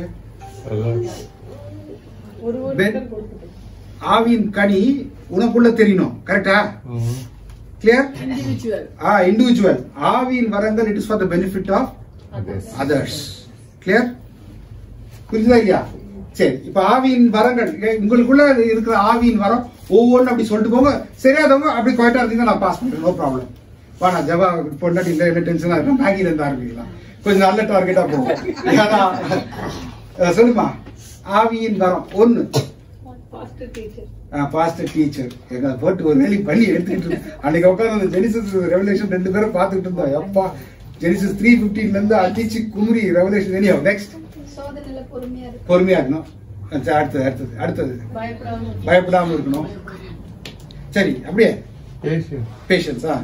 Ben- ஆவியின் கனி உனக்குள்ள தெரியணும் கரெக்டா கிளியர் இண்டிவிஜுவல் ஆ இண்டிவிஜுவல் ஆவியின் வரங்கள் it is for the benefit of others clear புரியுதா இல்லையா சரி இப்ப ஆவியின் வரங்கள் ஏ, உங்களுக்குள்ள இருக்கிற ஆவியின் வரம் ஒவ்வொன்றும் அப்படி சொல்லிட்டு போங்க சரியாதவங்க அப்படி குவாய்ட்டா இருந்தீங்கன்னா நான் பாஸ் பண்றேன் நோ ப்ராப்ளம் வாடா ஜபா பொண்டாட்டி இல்லை என்ன டென்ஷனா இருக்கும் மேகில இருந்து ஆரம்பிக்கலாம் கொஞ்சம் நல்ல டார்கெட்டா போகும் ஏன்னா, அஹ், சொல்லுமா ஆவியின் வரம் ஒண்ணு பாஸ்டர் டீச்சர் பாஸ்டர் டீச்சர் எங்க போட்டு ஒரு வேலை பண்ணி எடுத்துக்கிட்டு இருந்தோம். அன்னைக்கு உட்காந்து அந்த ஜெனிசஸ் ரெவலேஷன் ரெண்டு பேரும் பார்த்துக்கிட்டு இருந்தோம் எப்பா ஜெனிசஸ் த்ரீ பிப்டீன்ல இருந்து அடிச்சு குமுறி ரெவலேஷன் தெரியும் நெக்ஸ்ட் சோதனையில பொறுமையா இருக்கு பொறுமையா இருக்கணும் சரி, அடுத்தது அடுத்தது அடுத்தது பயப்படாம பயப்படாம இருக்கணும் சரி அப்படியே பேஷன்ஸா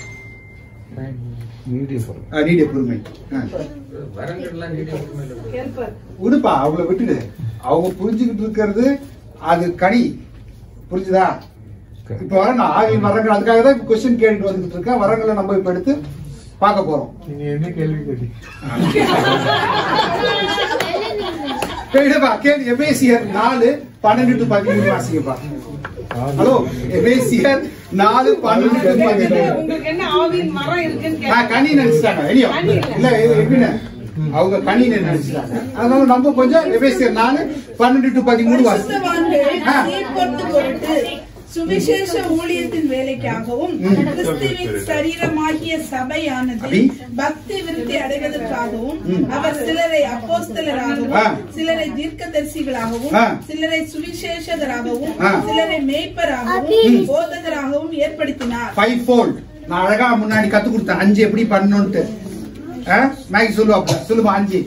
மீடியம் போறோம் நீடிய பொறுமை ஆ. ஹெல்ப்பர் விடுப்பா அவங்கள விட்டுடு அவங்க புரிஞ்சுக்கிட்டு இருக்கிறது அது கனி புரிஞ்சுதா இப்ப வர நான் ஆவியின் வரங்கள் அதுக்காக தான் கொஸ்டின் கேட்டுட்டு வந்துட்டு இருக்கேன் வரங்களை நம்ம இப்ப எடுத்து பார்க்க போறோம் நீங்க என்ன கேள்வி கேட்டீங்க கேளுப்பா கேளு எபேசியர் நாலு பன்னெண்டு டு பதிமூணு வாசிக்கப்பா ஹலோ எபேசியர் நாலு பன்னெண்டு டு பதிமூணு உங்களுக்கு என்ன ஆவியின் மரம் இருக்குன்னு நான் கேட்டேன் கனி நினைச்சிட்டாங்க வெளியோ கனி இல்ல. இல்ல இது எப்படின்னு அவங்க கனின்னு நினைச்சிட்டாங்க அதனால நம்ம கொஞ்சம் எபேசியர் நாலு பன்னெண்டு டு பதிமூணு வாசி பரிசுத்தவான்கள் ஆ. சீர்பொருத்து பொருட்டு சுவிசேஷ ஊழியத்தின் வேலைக்காகவும் ம். கிறிஸ்துவின் சரீரமாகிய சபையானது அபி. பக்தி விருத்தி அடைவதற்காகவும் ம். அவர் சிலரை அப்போஸ்தலராகவும் ஆ. சிலரை தீர்க்கதரிசிகளாகவும் ஆ. சிலரை சுவிசேஷகராகவும் ஆ. சிலரை மேய்ப்பராகவும் போதகராகவும் ஏற்படுத்தினார் ஃபைவ் ஃபோல்ட் நான் அழகா முன்னாடி கத்து கொடுத்தேன் அஞ்சு எப்படி பண்ணணும்ட்டு ஆ? மேகி சொல்லுவாப்ல சொல்லுமா அஞ்சு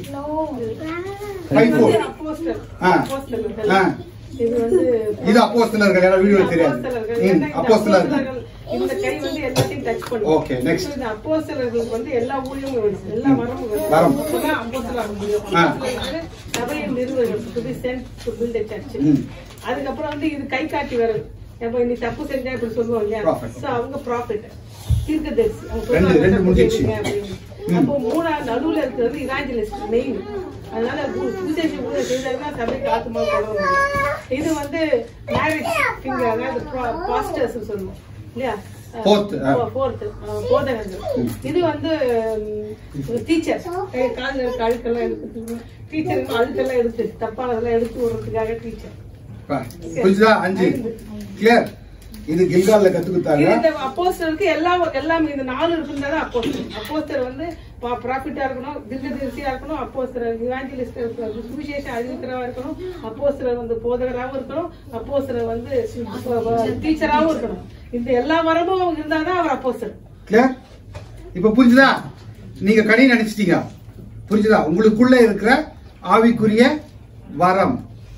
ஃபைவ் ஃபோல்ட் அப்போஸ்டல் ஆ. அப்போஸ்தலர்கள். ஆ. இது வந்து இது அப்போஸ்தலர்கள் எல்லாம் வீடியோ தெரியாது அப்போஸ்தலர்கள். ம், ஏன்னா இந்த அப்போஸ்தலர்கள் அப்போஸ்தலர்கள் இந்த கை வந்து எல்லாத்தையும் டச் பண்ணும் Okay, next. இந்த அப்போஸ்தலர்களுக்கு வந்து எல்லா ஊழியமும் வேணும் எல்லா வரமும் வேணும் வரம். அப்பதான் அப்போஸ்தலர் ஆக முடியும் ஆ. அப்போஸ்தலர் வந்து சபையின் நிறுவனம் to be sent to build a church. ம். அதுக்கப்புறம் வந்து இது கை காட்டி வரது அப்ப நீ தப்பு செஞ்சா இப்படி சொல்லுவோம் இல்லையா Prophet. So, அவங்க ப்ராஃபிட் தீர்க்கதரிசி அவங்க ரெண்டு, சொல்லுவாங்க, ரெண்டு தப்பு முடிஞ்சிடுச்சு. செய்யுங்க அப்படின்னு. ம். அப்போ மூணாவது நடுவுல இருக்கிறது இவாஞ்சலிஸ்ட் மெயின் அதனால கு- சுவிசேஷ ஊழியம் செய்தாருன்னா சபை காத்துமா போட முடியும் இது வந்து மேரேஜ் இங்க அதாவது பாஸ்டர்ஸ் சொல்லுவோம் இல்லையா Fourth, ஆ. ஃபோர்த் போதகர்கள் இது வந்து டீச்சர் காலில் இருக்க அழுக்கெல்லாம் எடுத்து டீச்சர் அழுக்கெல்லாம் எடுத்து தப்பானதெல்லாம் எடுத்து விடுறதுக்காக டீச்சர் பா, புரிஞ்சுதா அஞ்சு கிளியர் இது கில்கால்ல கத்து கொடுத்தாங்க இந்த அப்போஸ்டருக்கு எல்லா எல்லாமே இந்த நாலு இருக்குன்றதான் அப்போஸ்டர் அப்போஸ்டர் வந்து ப்ராஃபிட்டா இருக்கணும் தீர்க்கதரிசியா இருக்கணும் அப்போஸ்தர் இவாஞ்சலிஸ்ட் இருக்கணும் சுவிசேஷம் அறிவிக்கிறவா இருக்கணும் அப்போஸ்தர் வந்து போதகராகவும் இருக்கணும் அப்போஸ்தர் வந்து டீச்சராகவும் இருக்கணும் இந்த எல்லா வரமும் இருந்தாதான் அவர் அப்போஸ்தர் கிளியர் இப்ப புரிஞ்சுதா நீங்க கனி நினைச்சிட்டீங்க புரிஞ்சுதா உங்களுக்குள்ள இருக்கிற ஆவிக்குரிய வரம்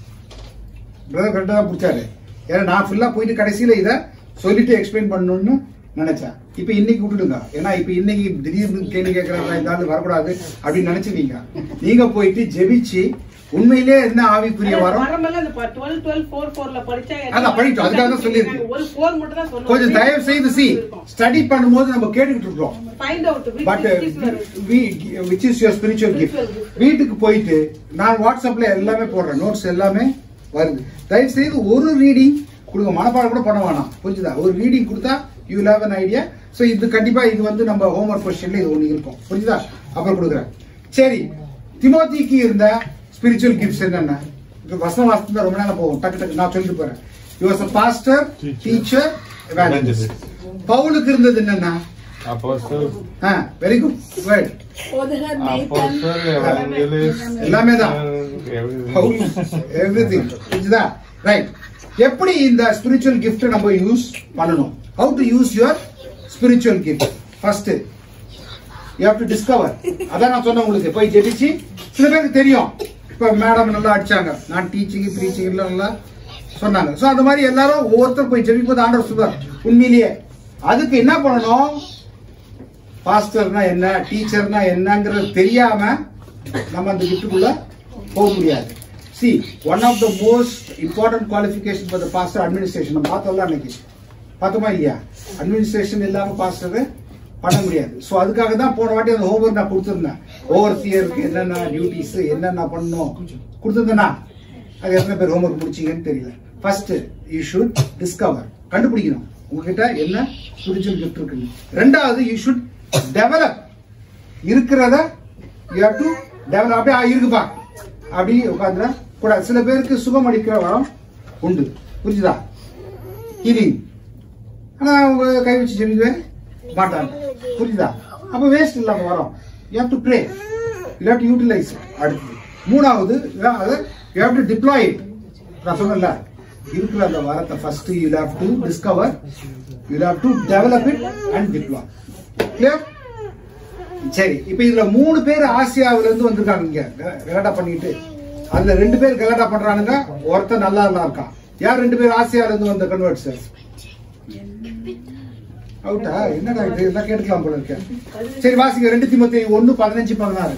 பிரதர் கரெக்டா தான் பிடிச்சாரு ஏன்னா நான் ஃபுல்லா போயிட்டு கடைசியில இத சொல்லிட்டு எக்ஸ்பிளைன் பண்ணணும்னு நினைச்சேன் இப்ப இன்னைக்கு விட்டுடுங்க ஏன்னா இப்ப இன்னைக்கு திடீர்னு கேள்வி கேட்கறாங்க இந்த ஆளு வரக்கூடாது அப்படின்னு நினைச்சிருக்கீங்க நீங்க போயிட்டு ஜெபிச்சு உண்மையிலே என்ன ஆவிக்குரிய வரம் வரமெல்லாம் இந்த டுவெல் டுவெல் ஃபோர் ஃபோர்ல படிச்சா அதான் படிச்சோம். அதுக்காக தான் சொல்லியிருக்கேன். ஒரு ஃபோர் மட்டும் தான் சொன்னோம் கொஞ்சம் தயவு செய்து சி ஸ்டடி பண்ணும்போது நம்ம கேட்டுக்கிட்டு இருக்கோம் find out but which is your spiritual gift வீட்டுக்கு போயிட்டு நான் வாட்ஸ்அப்ல எல்லாமே போடுறேன் நோட்ஸ் எல்லாமே வருது தயவு செய்து ஒரு ரீடிங் கொடுங்க மனப்பாடம் கூட பண்ண வேணாம் புரிஞ்சுதா ஒரு ரீடிங் கொடுத்தா you have an idea so இது கண்டிப்பா இது வந்து நம்ம ஹோம்ஒர்க் கொஸ்டின்ல இது ஒன்று இருக்கும் புரிஞ்சுதா அப்புறம் கொடுக்குறேன் சரி திமோத்திக்கு இருந்த ஸ்பிரிச்சுவல் கிஃப்ட்ஸ் என்னென்ன இப்போ வசனம் வாசத்துல ரொம்ப நேரம் போகும் டக்கு டக்கு நான் சொல்லிட்டு போறேன் you was a pastor teacher evangelist பவுலுக்கு இருந்தது என்னன்னா Apostle, வெரி குட் வேர்ட் போதகர் மேய்ப்பன் apostle, evangelist, எல்லாமே தான். everything. எவ்ரிதிங் புரிஞ்சுதா ரைட் எப்படி இந்த ஸ்பிரிச்சுவல் கிஃப்ட் நம்ம யூஸ் பண்ணணும் how to use your spiritual gift first you have to discover அதான் நான் சொன்னேன் உங்களுக்கு போய் ஜெபிச்சு சில பேருக்கு தெரியும் இப்ப மேடம் நல்லா அடிச்சாங்க நான் டீச்சிங் ப்ரீச்சிங் நல்லா சொன்னாங்க சோ அந்த மாதிரி எல்லாரும் ஒவ்வொருத்தரும் போய் ஜெபிப்பது ஆண்டவர் சொல்றார் உண்மையிலேயே அதுக்கு என்ன பண்ணணும் பாஸ்டர்னா என்ன டீச்சர்னா என்னங்கிறது தெரியாம நம்ம அந்த கிஃப்ட்டுக்குள்ள போக முடியாது see one of the most important qualification for the pastor administration நம்ம பார்த்தோம்ல அன்னைக்கு பார்த்தோமா இல்லையா அட்மினிஸ்ட்ரேஷன் இல்லாம பாஸ்டர் பண்ண முடியாது ஸோ அதுக்காக தான் போன வாட்டி அந்த ஹோம்ஒர்க் நான் கொடுத்துருந்தேன் ஓவர் சியருக்கு என்னென்ன டியூட்டிஸ் என்னென்ன பண்ணணும் கொடுத்துருந்தேனா அது எத்தனை பேர் ஹோம்ஒர்க் முடிச்சீங்கன்னு தெரியல ஃபர்ஸ்ட் யூ ஷுட் டிஸ்கவர் கண்டுபிடிக்கணும் உங்ககிட்ட என்ன ஸ்பிரிச்சுவல் கிஃப்ட் இருக்குன்னு ரெண்டாவது யூ ஷுட் டெவலப் இருக்கிறத யூ ஹேவ் டு டெவலப் அப்படியே ஆ, இருக்குப்பா அப்படி உட்காந்துட கூடாது சில பேருக்கு சுகம் அளிக்கிற வரம் உண்டு புரிஞ்சுதா ஹீலிங் ஆனா அவங்க கை வச்சு செஞ்சுவே மாட்டாங்க புரியுதா அப்ப வேஸ்ட் இல்லாம வரும் you have to pray you have to utilise அடுத்தது மூணாவது அதை you have to deploy it நான் சொன்னேன்ல இருக்கிற அந்த வரத்தை first you have to discover you have to develop it and deploy clear சரி இப்ப இதுல மூணு பேர் ஆசியாவில இருந்து வந்திருக்காங்க இங்க க- கலாட்டா பண்ணிட்டு அதுல ரெண்டு பேர் கலாட்டா பண்றானுங்க ஒருத்தன் நல்லா நல்லா இருக்கான் யார் ரெண்டு பேர் ஆசியால இருந்து வந்த கன்வெர்ட்ஸ் அவுட்டா என்னடா இது எல்லாம் கேட்டுக்கலாம் போல இருக்க சரி வாசிங்க ரெண்டு திமுத்தி ஒன்னு பதினஞ்சு பதினாறு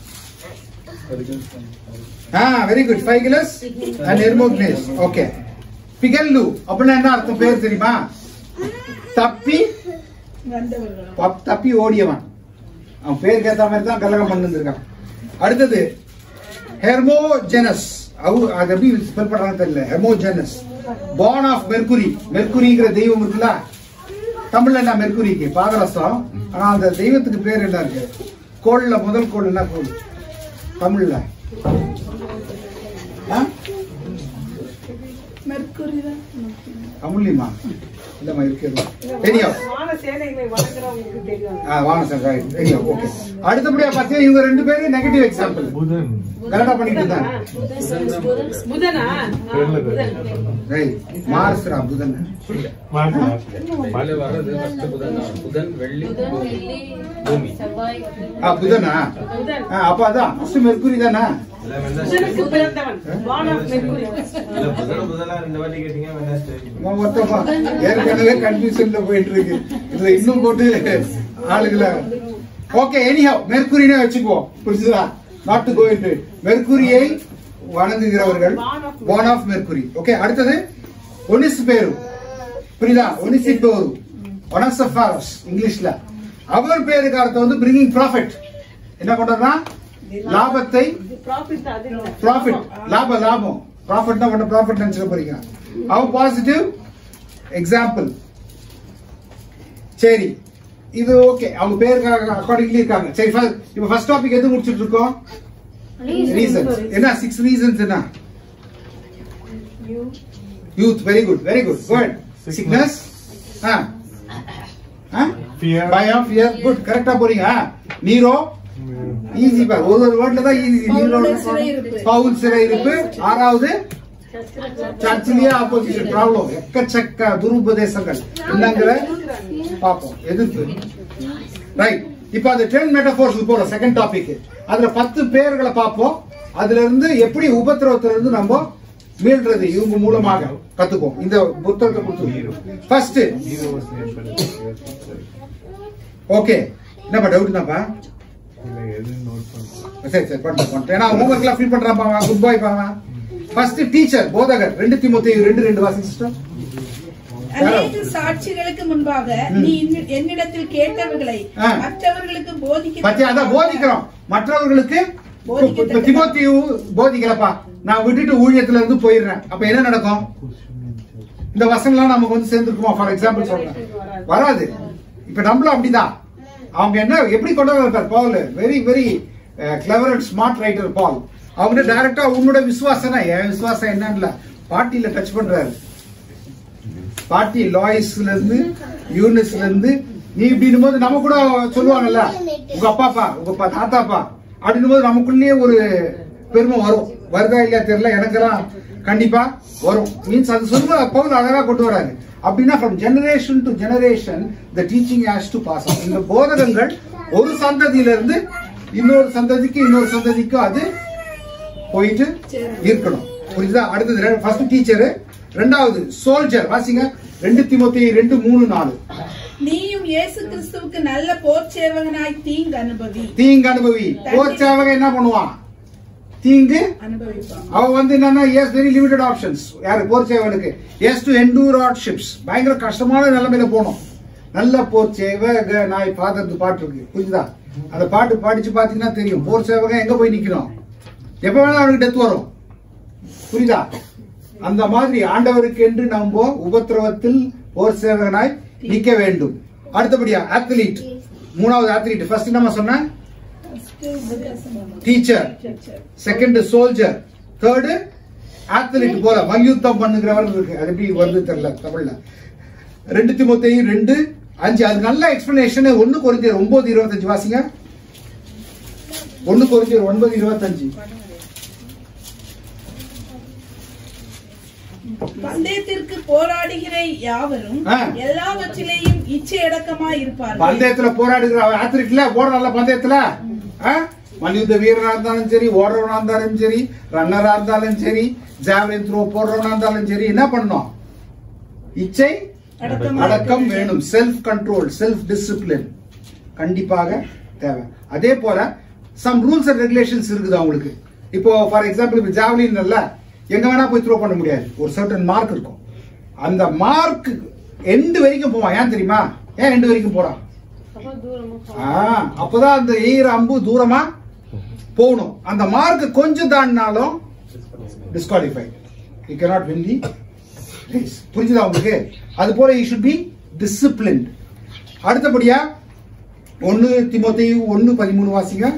ஆ very good Phygelus and Hermogenes okay பிகல்லு அப்படின்னா என்ன அர்த்தம் பேர் தெரியுமா தப்பி வந்தவர்களும் பப்- தப்பி ஓடியவன் அவன் பேருக்கு ஏத்த மாதிரி தான் கலகம் பண்ணிருக்கான் அடுத்தது ஹெர்மோஜெனஸ் அவ அது எப்படி ஸ்பெல் பண்றாங்கன்னு தெரியல ஹெர்மோஜெனஸ் born ஆஃப் மெர்குரி மெர்குரிங்கிற தெய்வம் இருக்குல்ல தமிழ்ல என்ன மெர்குரிக்கு பாதரசம் ஆனா அந்த தெய்வத்துக்கு பேர் என்ன இருக்கு கோள்ல முதல் கோள் என்ன கோள் தமிழ்ல ஆ? மெர்க்குரி தான் தமிழ்லையுமா இல்லம்மா இருக்கிறது தெரியும் வான சேனைகளை வணங்குறவங்களுக்கு தெரியும் ஆ, வாங்க சார் ரைட் தெரியும் ஓகே அடுத்தபடியா பார்த்தீங்கன்னா இவங்க ரெண்டு பேரும் நெகட்டிவ் எக்ஸாம்பிள் புதன் கரெக்டா பண்ணிட்டு இருந்தாங்க புதனா ஆ, புதன் ரைட் மார்ஸ்ரா புதன் மாட்டு மழை வர்றது ஃபர்ஸ்ட் புதன் தான். புதன் வெள்ளி பூமி ஆ புதனா புதன் ஆ, அப்ப அதான் ஃபர்ஸ்ட் மெர்க்குரி தானே புதனுக்கு பிறந்தவன் வான் ஆஃப் மெர்க்குரி அவன் மொத்தமா ஏற்கனவே கன்ஃபியூஷன்ல போயிட்டு இருக்கு இதுல இன்னும் போட்டு ஆளுகளை ஓகே எனிஹவ் மெர்க்குரினே வச்சுக்குவோம் புரிஞ்சுதா நாட் டு கோ இன்டு மெர்க்குரியை வணங்குகிறவர்கள் born ஆஃப் மெர்க்குரி ஓகே அடுத்தது ஒனிஸ் பேரு புரியுதா ஒனிசி பேரு ஒனசஃபாரஸ் இங்கிலீஷ்ல அவர் பேருக்கு அர்த்தம் வந்து பிரிங்கிங் ப்ராஃபிட் என்ன பண்றதுன்னா லாபத்தை ப்ராஃபிட் அது இல்ல ப்ராஃபிட் லாபம் லாபம் ப்ராஃபிட் தான் பண்ண ப்ராஃபிட் நினைச்சுக்க போறீங்க அவ பாசிட்டிவ் எக்ஸாம்பிள் சரி இது ஓகே அவங்க பேருக்கு அக்கார்டிங்லி இருக்காங்க சரி first- இப்ப ஃபர்ஸ்ட் டாபிக் எது முடிச்சிட்டு இருக்கோம் ரீசன்ஸ் என்ன சிக்ஸ் ரீசன்ஸ் என்ன youth very good very good good sickness Fear. பயம் ஃபியர் குட் கரெக்டா போறீங்க நீரோ ஈஸி பார் ஒரு ஒரு வேர்ட்ல தான் ஈஸி பவுலுடைய சிறையிருப்பு. பவுல் சிறையிருப்பு ஆறாவது சர்ச்சிலேயே ஆப்போசிஷன் ப்ராப்ளம் எக்கச்சக்க துருபதேசங்கள் என்னங்கிற பாப்போம் எதிர்ப்பு ரைட் இப்போ அது டென் மெட்டபோர்ஸ் போறோம் செகண்ட் டாபிக் அதுல பத்து பேர்களை பார்ப்போம் அதுல இருந்து எப்படி உபத்திரவத்துல இருந்து நம்ம மீள்றது இவங்க மூலமாக கத்துப்போம் இந்த புத்தகத்தை கொடுத்து first Hero was named by the Savior. Okay என்னப்பா டவுட் என்னப்பா இல்ல எது நோட் பண்ண சரி சரி பண்ண பண்ணிட்டேன் ஏன்னா ஹோம்ஒர்க் எல்லாம் ஃபில் பண்றான் Pavan good boy Pavan first teacher போதகர் ரெண்டு திமுத்தி ரெண்டு ரெண்டு வாசி சிஸ்டம் அநேக சாட்சிகளுக்கு முன்பாக நீ இன்னி- என்னிடத்தில் கேட்டவர்களை ஆ. மற்றவர்களுக்கு போதிக்க பத்தியா அதான் போதிக்கிறோம் மற்றவர்களுக்கு போதிக்கத்தக்க- இப்ப திமோத்தியு போதிக்கலப்பா நான் விட்டுட்டு ஊழியத்துல இருந்து போயிடுறேன் அப்ப என்ன நடக்கும் இந்த வசனம்லாம் நமக்கு வந்து சேர்ந்துருக்குமா ஃபார் எக்ஸாம்பிள் சொல்றேன் வராது இப்ப நம்மளும் அப்படிதான் அவங்க என்ன எப்படி கொண்டு வந்திருப்பார் Paul very very clever and smart writer Paul அவங்க டைரக்டா உன்னோட விசுவாசம் என் விசுவாசம் என்னன்னு பாட்டியில டச் பண்றாரு பாட்டி லாய்ஸ்ல இருந்து யூனிஸ்ல இருந்து நீ இப்படின்னும் போது நம்ம கூட சொல்லுவாங்கல்ல உங்க அப்பாப்பா உங்க அப்பா தாத்தாப்பா அப்படின்னும் போது நமக்குள்ளேயே ஒரு பெருமை வரும் வருதா இல்லையா தெரியல எனக்கெல்லாம் கண்டிப்பா வரும் மீன்ஸ் அது சொல்ல பவுல் அழகா கொண்டு வராங்க அப்படின்னா from generation to generation the teaching has to pass இந்த போதகங்கள் ஒரு சந்ததியில இருந்து இன்னொரு சந்ததிக்கு இன்னொரு சந்ததிக்கு அது போயிட்டு இருக்கணும் புரியுதா அடுத்தது ஃபர்ஸ்ட் டீச்சர் ரெண்டாவது சோல்ஜர் வாசிங்க ரெண்டு திமுத்தி ரெண்டு மூணு நாலு நீயும் இயேசு கிறிஸ்துவுக்கு நல்ல போர் சேவகனாய் தீங்கு அனுபவி தீங்கு அனுபவி போர் சேவகன் என்ன பண்ணுவான் தீங்கு அனுபவிப்பான் அவன் வந்து என்னன்னா எஸ் வெரி லிமிடெட் ஆப்ஷன்ஸ் யாரு போர் சேவனுக்கு எஸ் டு என்டூர் ஷிப்ஸ் பயங்கர கஷ்டமான நிலைமையில போகணும் நல்ல போர் சேவக நாய் பாத்திரத்து பாட்டு இருக்கு புரியுதா அந்த பாட்டு படிச்சு பாத்தீங்கன்னா தெரியும் போர் சேவகன் எங்க போய் நிக்கணும் எப்ப வேணாலும் அவனுக்கு டெத் வரும் புரியுதா அந்த மாதிரி ஆண்டவருக்கு என்று நம்ம உபத்திரவத்தில் போர் சேவகனாய் நிக்க வேண்டும் அடுத்தபடியா அத்லீட் மூணாவது அத்லீட் ஃபர்ஸ்ட் நம்ம சொன்ன teacher second soldier third athlete போல மல்யுத்தம் பண்ணுகிறவர் இருக்கு அது எப்படி வருது தெரியல தமிழ்ல ரெண்டு திமுத்தையும் ரெண்டு அஞ்சு அது நல்ல எக்ஸ்பிளனேஷன் ஒன்னு குறைஞ்சர் ஒன்பது இருபத்தஞ்சு வாசிங்க ஒன்னு குறைஞ்சர் ஒன்பது இருபத்தஞ்சு பந்தயத்திற்கு போராடுகிற யாவரும் ஆ. எல்லாவற்றிலேயும் இச்சை அடக்கமா இருப்பார்கள் பந்தயத்துல போராடுகிற ஆத்லீட்ல ஓடுறான்ல பந்தயத்துல ஆ? மல்யுத்த வீரரா இருந்தாலும் சரி ஓடுறவனா இருந்தாலும் சரி ரன்னரா இருந்தாலும் சரி ஜாவலின் த்ரோ போடுறவனா இருந்தாலும் சரி என்ன பண்ணணும் இச்சை அடக்கமா அடக்கம் வேணும் செல்ஃப் கண்ட்ரோல் செல்ஃப் டிசிப்ளின் கண்டிப்பாக தேவை அதே போல சம் ரூல்ஸ் அண்ட் ரெகுலேஷன்ஸ் இருக்குது அவங்களுக்கு இப்போ ஃபார் எக்ஸாம்பிள் இப்போ ஜாவலின் இல்ல எங்க வேணா போய் த்ரோ பண்ண முடியாது ஒரு சர்டன் மார்க் இருக்கும் அந்த மார்க் எண்டு வரைக்கும் போவான் ஏன் தெரியுமா ஏன் எண்டு வரைக்கும் போறான் அப்ப தூரமா ஆ, அப்பதான் அந்த எய்கிற அம்பு தூரமா போகணும் அந்த மார்க் கொஞ்சம் தாண்டினாலும் disqualified you cannot win the race புரிஞ்சுதா உங்களுக்கு அது போல யூ ஷுட் பி டிசிப்ளின்ட் அடுத்தபடியா ஒன்னு திமோத்தி ஒன்னு பதிமூணு வாசிங்க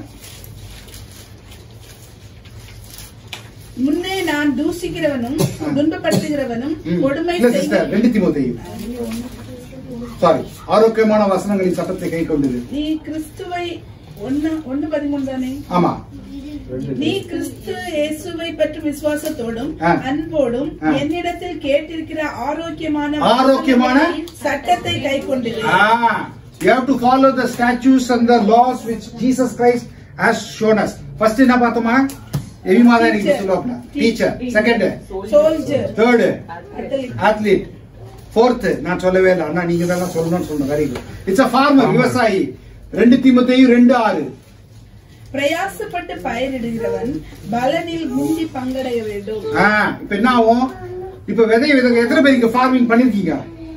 முன்னே நான் தூசிக்கிறவனும் துன்பப்படுத்துகிறவனும் ம். கொடுமை இல்ல செய்து சிஸ்டர் ரெண்டு திமோத்தையும் சாரி ஆரோக்கியமான வசனங்களின் சட்டத்தை கை கொண்டது நீ கிறிஸ்துவை ஒன்னு ஒன்னு பதிமூணு தானே ஆமா நீ கிறிஸ்து இயேசுவை பற்றும் விசுவாசத்தோடும் ஆ. அன்போடும் ஆ. என்னிடத்தில் கேட்டிருக்கிற ஆரோக்கியமான ஆரோக்கியமான? சட்டத்தை கை கொண்டிரு Ah, you have to follow the statutes and the laws which Jesus Christ has shown us. First என்ன பார்த்தோமா எவிமா தான் எனக்கு Teacher. சொல்லுவாப்ல teacher second soldier third athlete. athlete fourth நான் சொல்லவே இல்லை அண்ணா நீங்க தான் சொல்லணும்னு சொன்னேன் very good it's a farmer விவசாயி ரெண்டு தீமத்தையும் ரெண்டு ஆறு பிரயாசப்பட்டு பயிரிடுகிறவன் பலனில் முந்தி பங்கடைய வேண்டும் ஆ, இப்ப என்ன ஆகும் இப்ப விதை விதை எத்தனை பேர் இங்க ஃபார்மிங் பண்ணிருக்கீங்க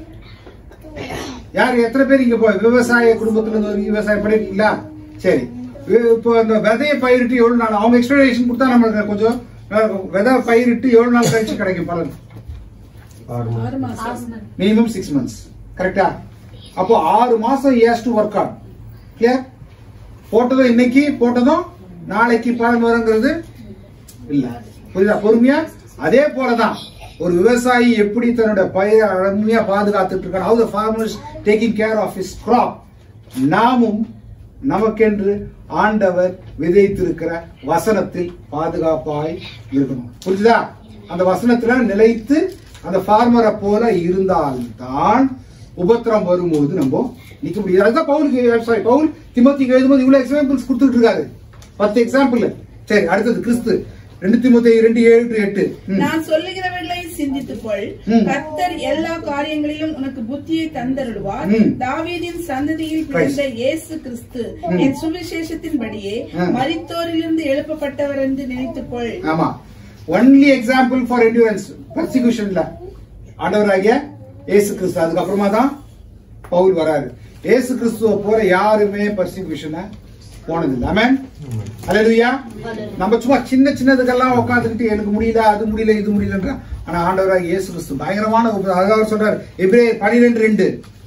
யார் எத்தனை பேர் இங்க போய் விவசாய குடும்பத்துல இருந்து வந்து விவசாயம் பண்ணிருக்கீங்களா சரி வி- இப்போ அந்த விதையை பயிரிட்டு எவ்வளவு நாள் அவங்க எக்ஸ்பிளனேஷன் கொடுத்தா நம்மளுக்கு கொஞ்சம் நல்லா இருக்கும். விதை பயிரிட்டு எவ்வளவு நாள் கழிச்சு கிடைக்கும் பலன் ஆறு மாசம் மினிமம் சிக்ஸ் மந்த்ஸ் கரெக்டா அப்போ ஆறு மாசம் as to work on clear போட்டதும் இன்னைக்கு போட்டதும் நாளைக்கு பலன் வருங்கிறது இல்ல புரியுதா பொறுமையா அதே போலதான் ஒரு விவசாயி எப்படி தன்னோட பயிரை அருமையா பாதுகாத்துட்டு இருக்கான் how the farmers taking care of his crop நாமும் நமக்கென்று ஆண்டவர் விதைத்திருக்கிற வசனத்தில் பாதுகாப்பாய் இருக்கணும் புரிஞ்சுதா அந்த வசனத்துல நிலைத்து அந்த ஃபார்மரை போல இருந்தால்தான் உபத்திரம் வரும்போது நம்ம நிக்க முடியாது அதுதான் பவுலுக்கு சாரி பவுல் திமுத்திக்கு எழுதும்போது இவ்வளவு எக்ஸாம்பிள்ஸ் கொடுத்துட்டு இருக்காரு பத்து எக்ஸாம்பிள் சரி அடுத்தது கிறிஸ்து ரெண்டு திமுத்தி ரெண்டு ஏழு to எட்டு ம். நான் சொல்லுகிறவர்களை சிந்தித்துக் கொள் ம். கர்த்தர் எல்லா காரியங்களிலும் உனக்கு புத்தியை தந்தருள்வார் ம். தாவீதின் சந்ததியில் பிறந்த இயேசு கிறிஸ்து என் சுவிசேஷத்தின்படியே ம். மரித்தோரிலிருந்து எழுப்பப்பட்டவர் என்று நினைத்துக் கொள் ஆமா ஒன்லி எக்ஸாம்பிள் ஃபார் endurance பர்சிகூஷன்ல ஆண்டவராகிய இயேசு கிறிஸ்து அதுக்கப்புறமா தான் பவுல் வராரு இயேசு கிறிஸ்துவ போல யாருமே பர்சிகூஷனை போனதில்லை ஆமென் அல்லேலூயா நம்ம சும்மா சின்ன சின்னதுக்கெல்லாம் உட்காந்துக்கிட்டு எனக்கு முடியல அது முடியல இது முடியலன்ற ஆனா ஆண்டவராக இயேசு கிறிஸ்து பயங்கரமான உப- அதாவது சொல்றாரு எபிரே பனிரெண்டு ரெண்டு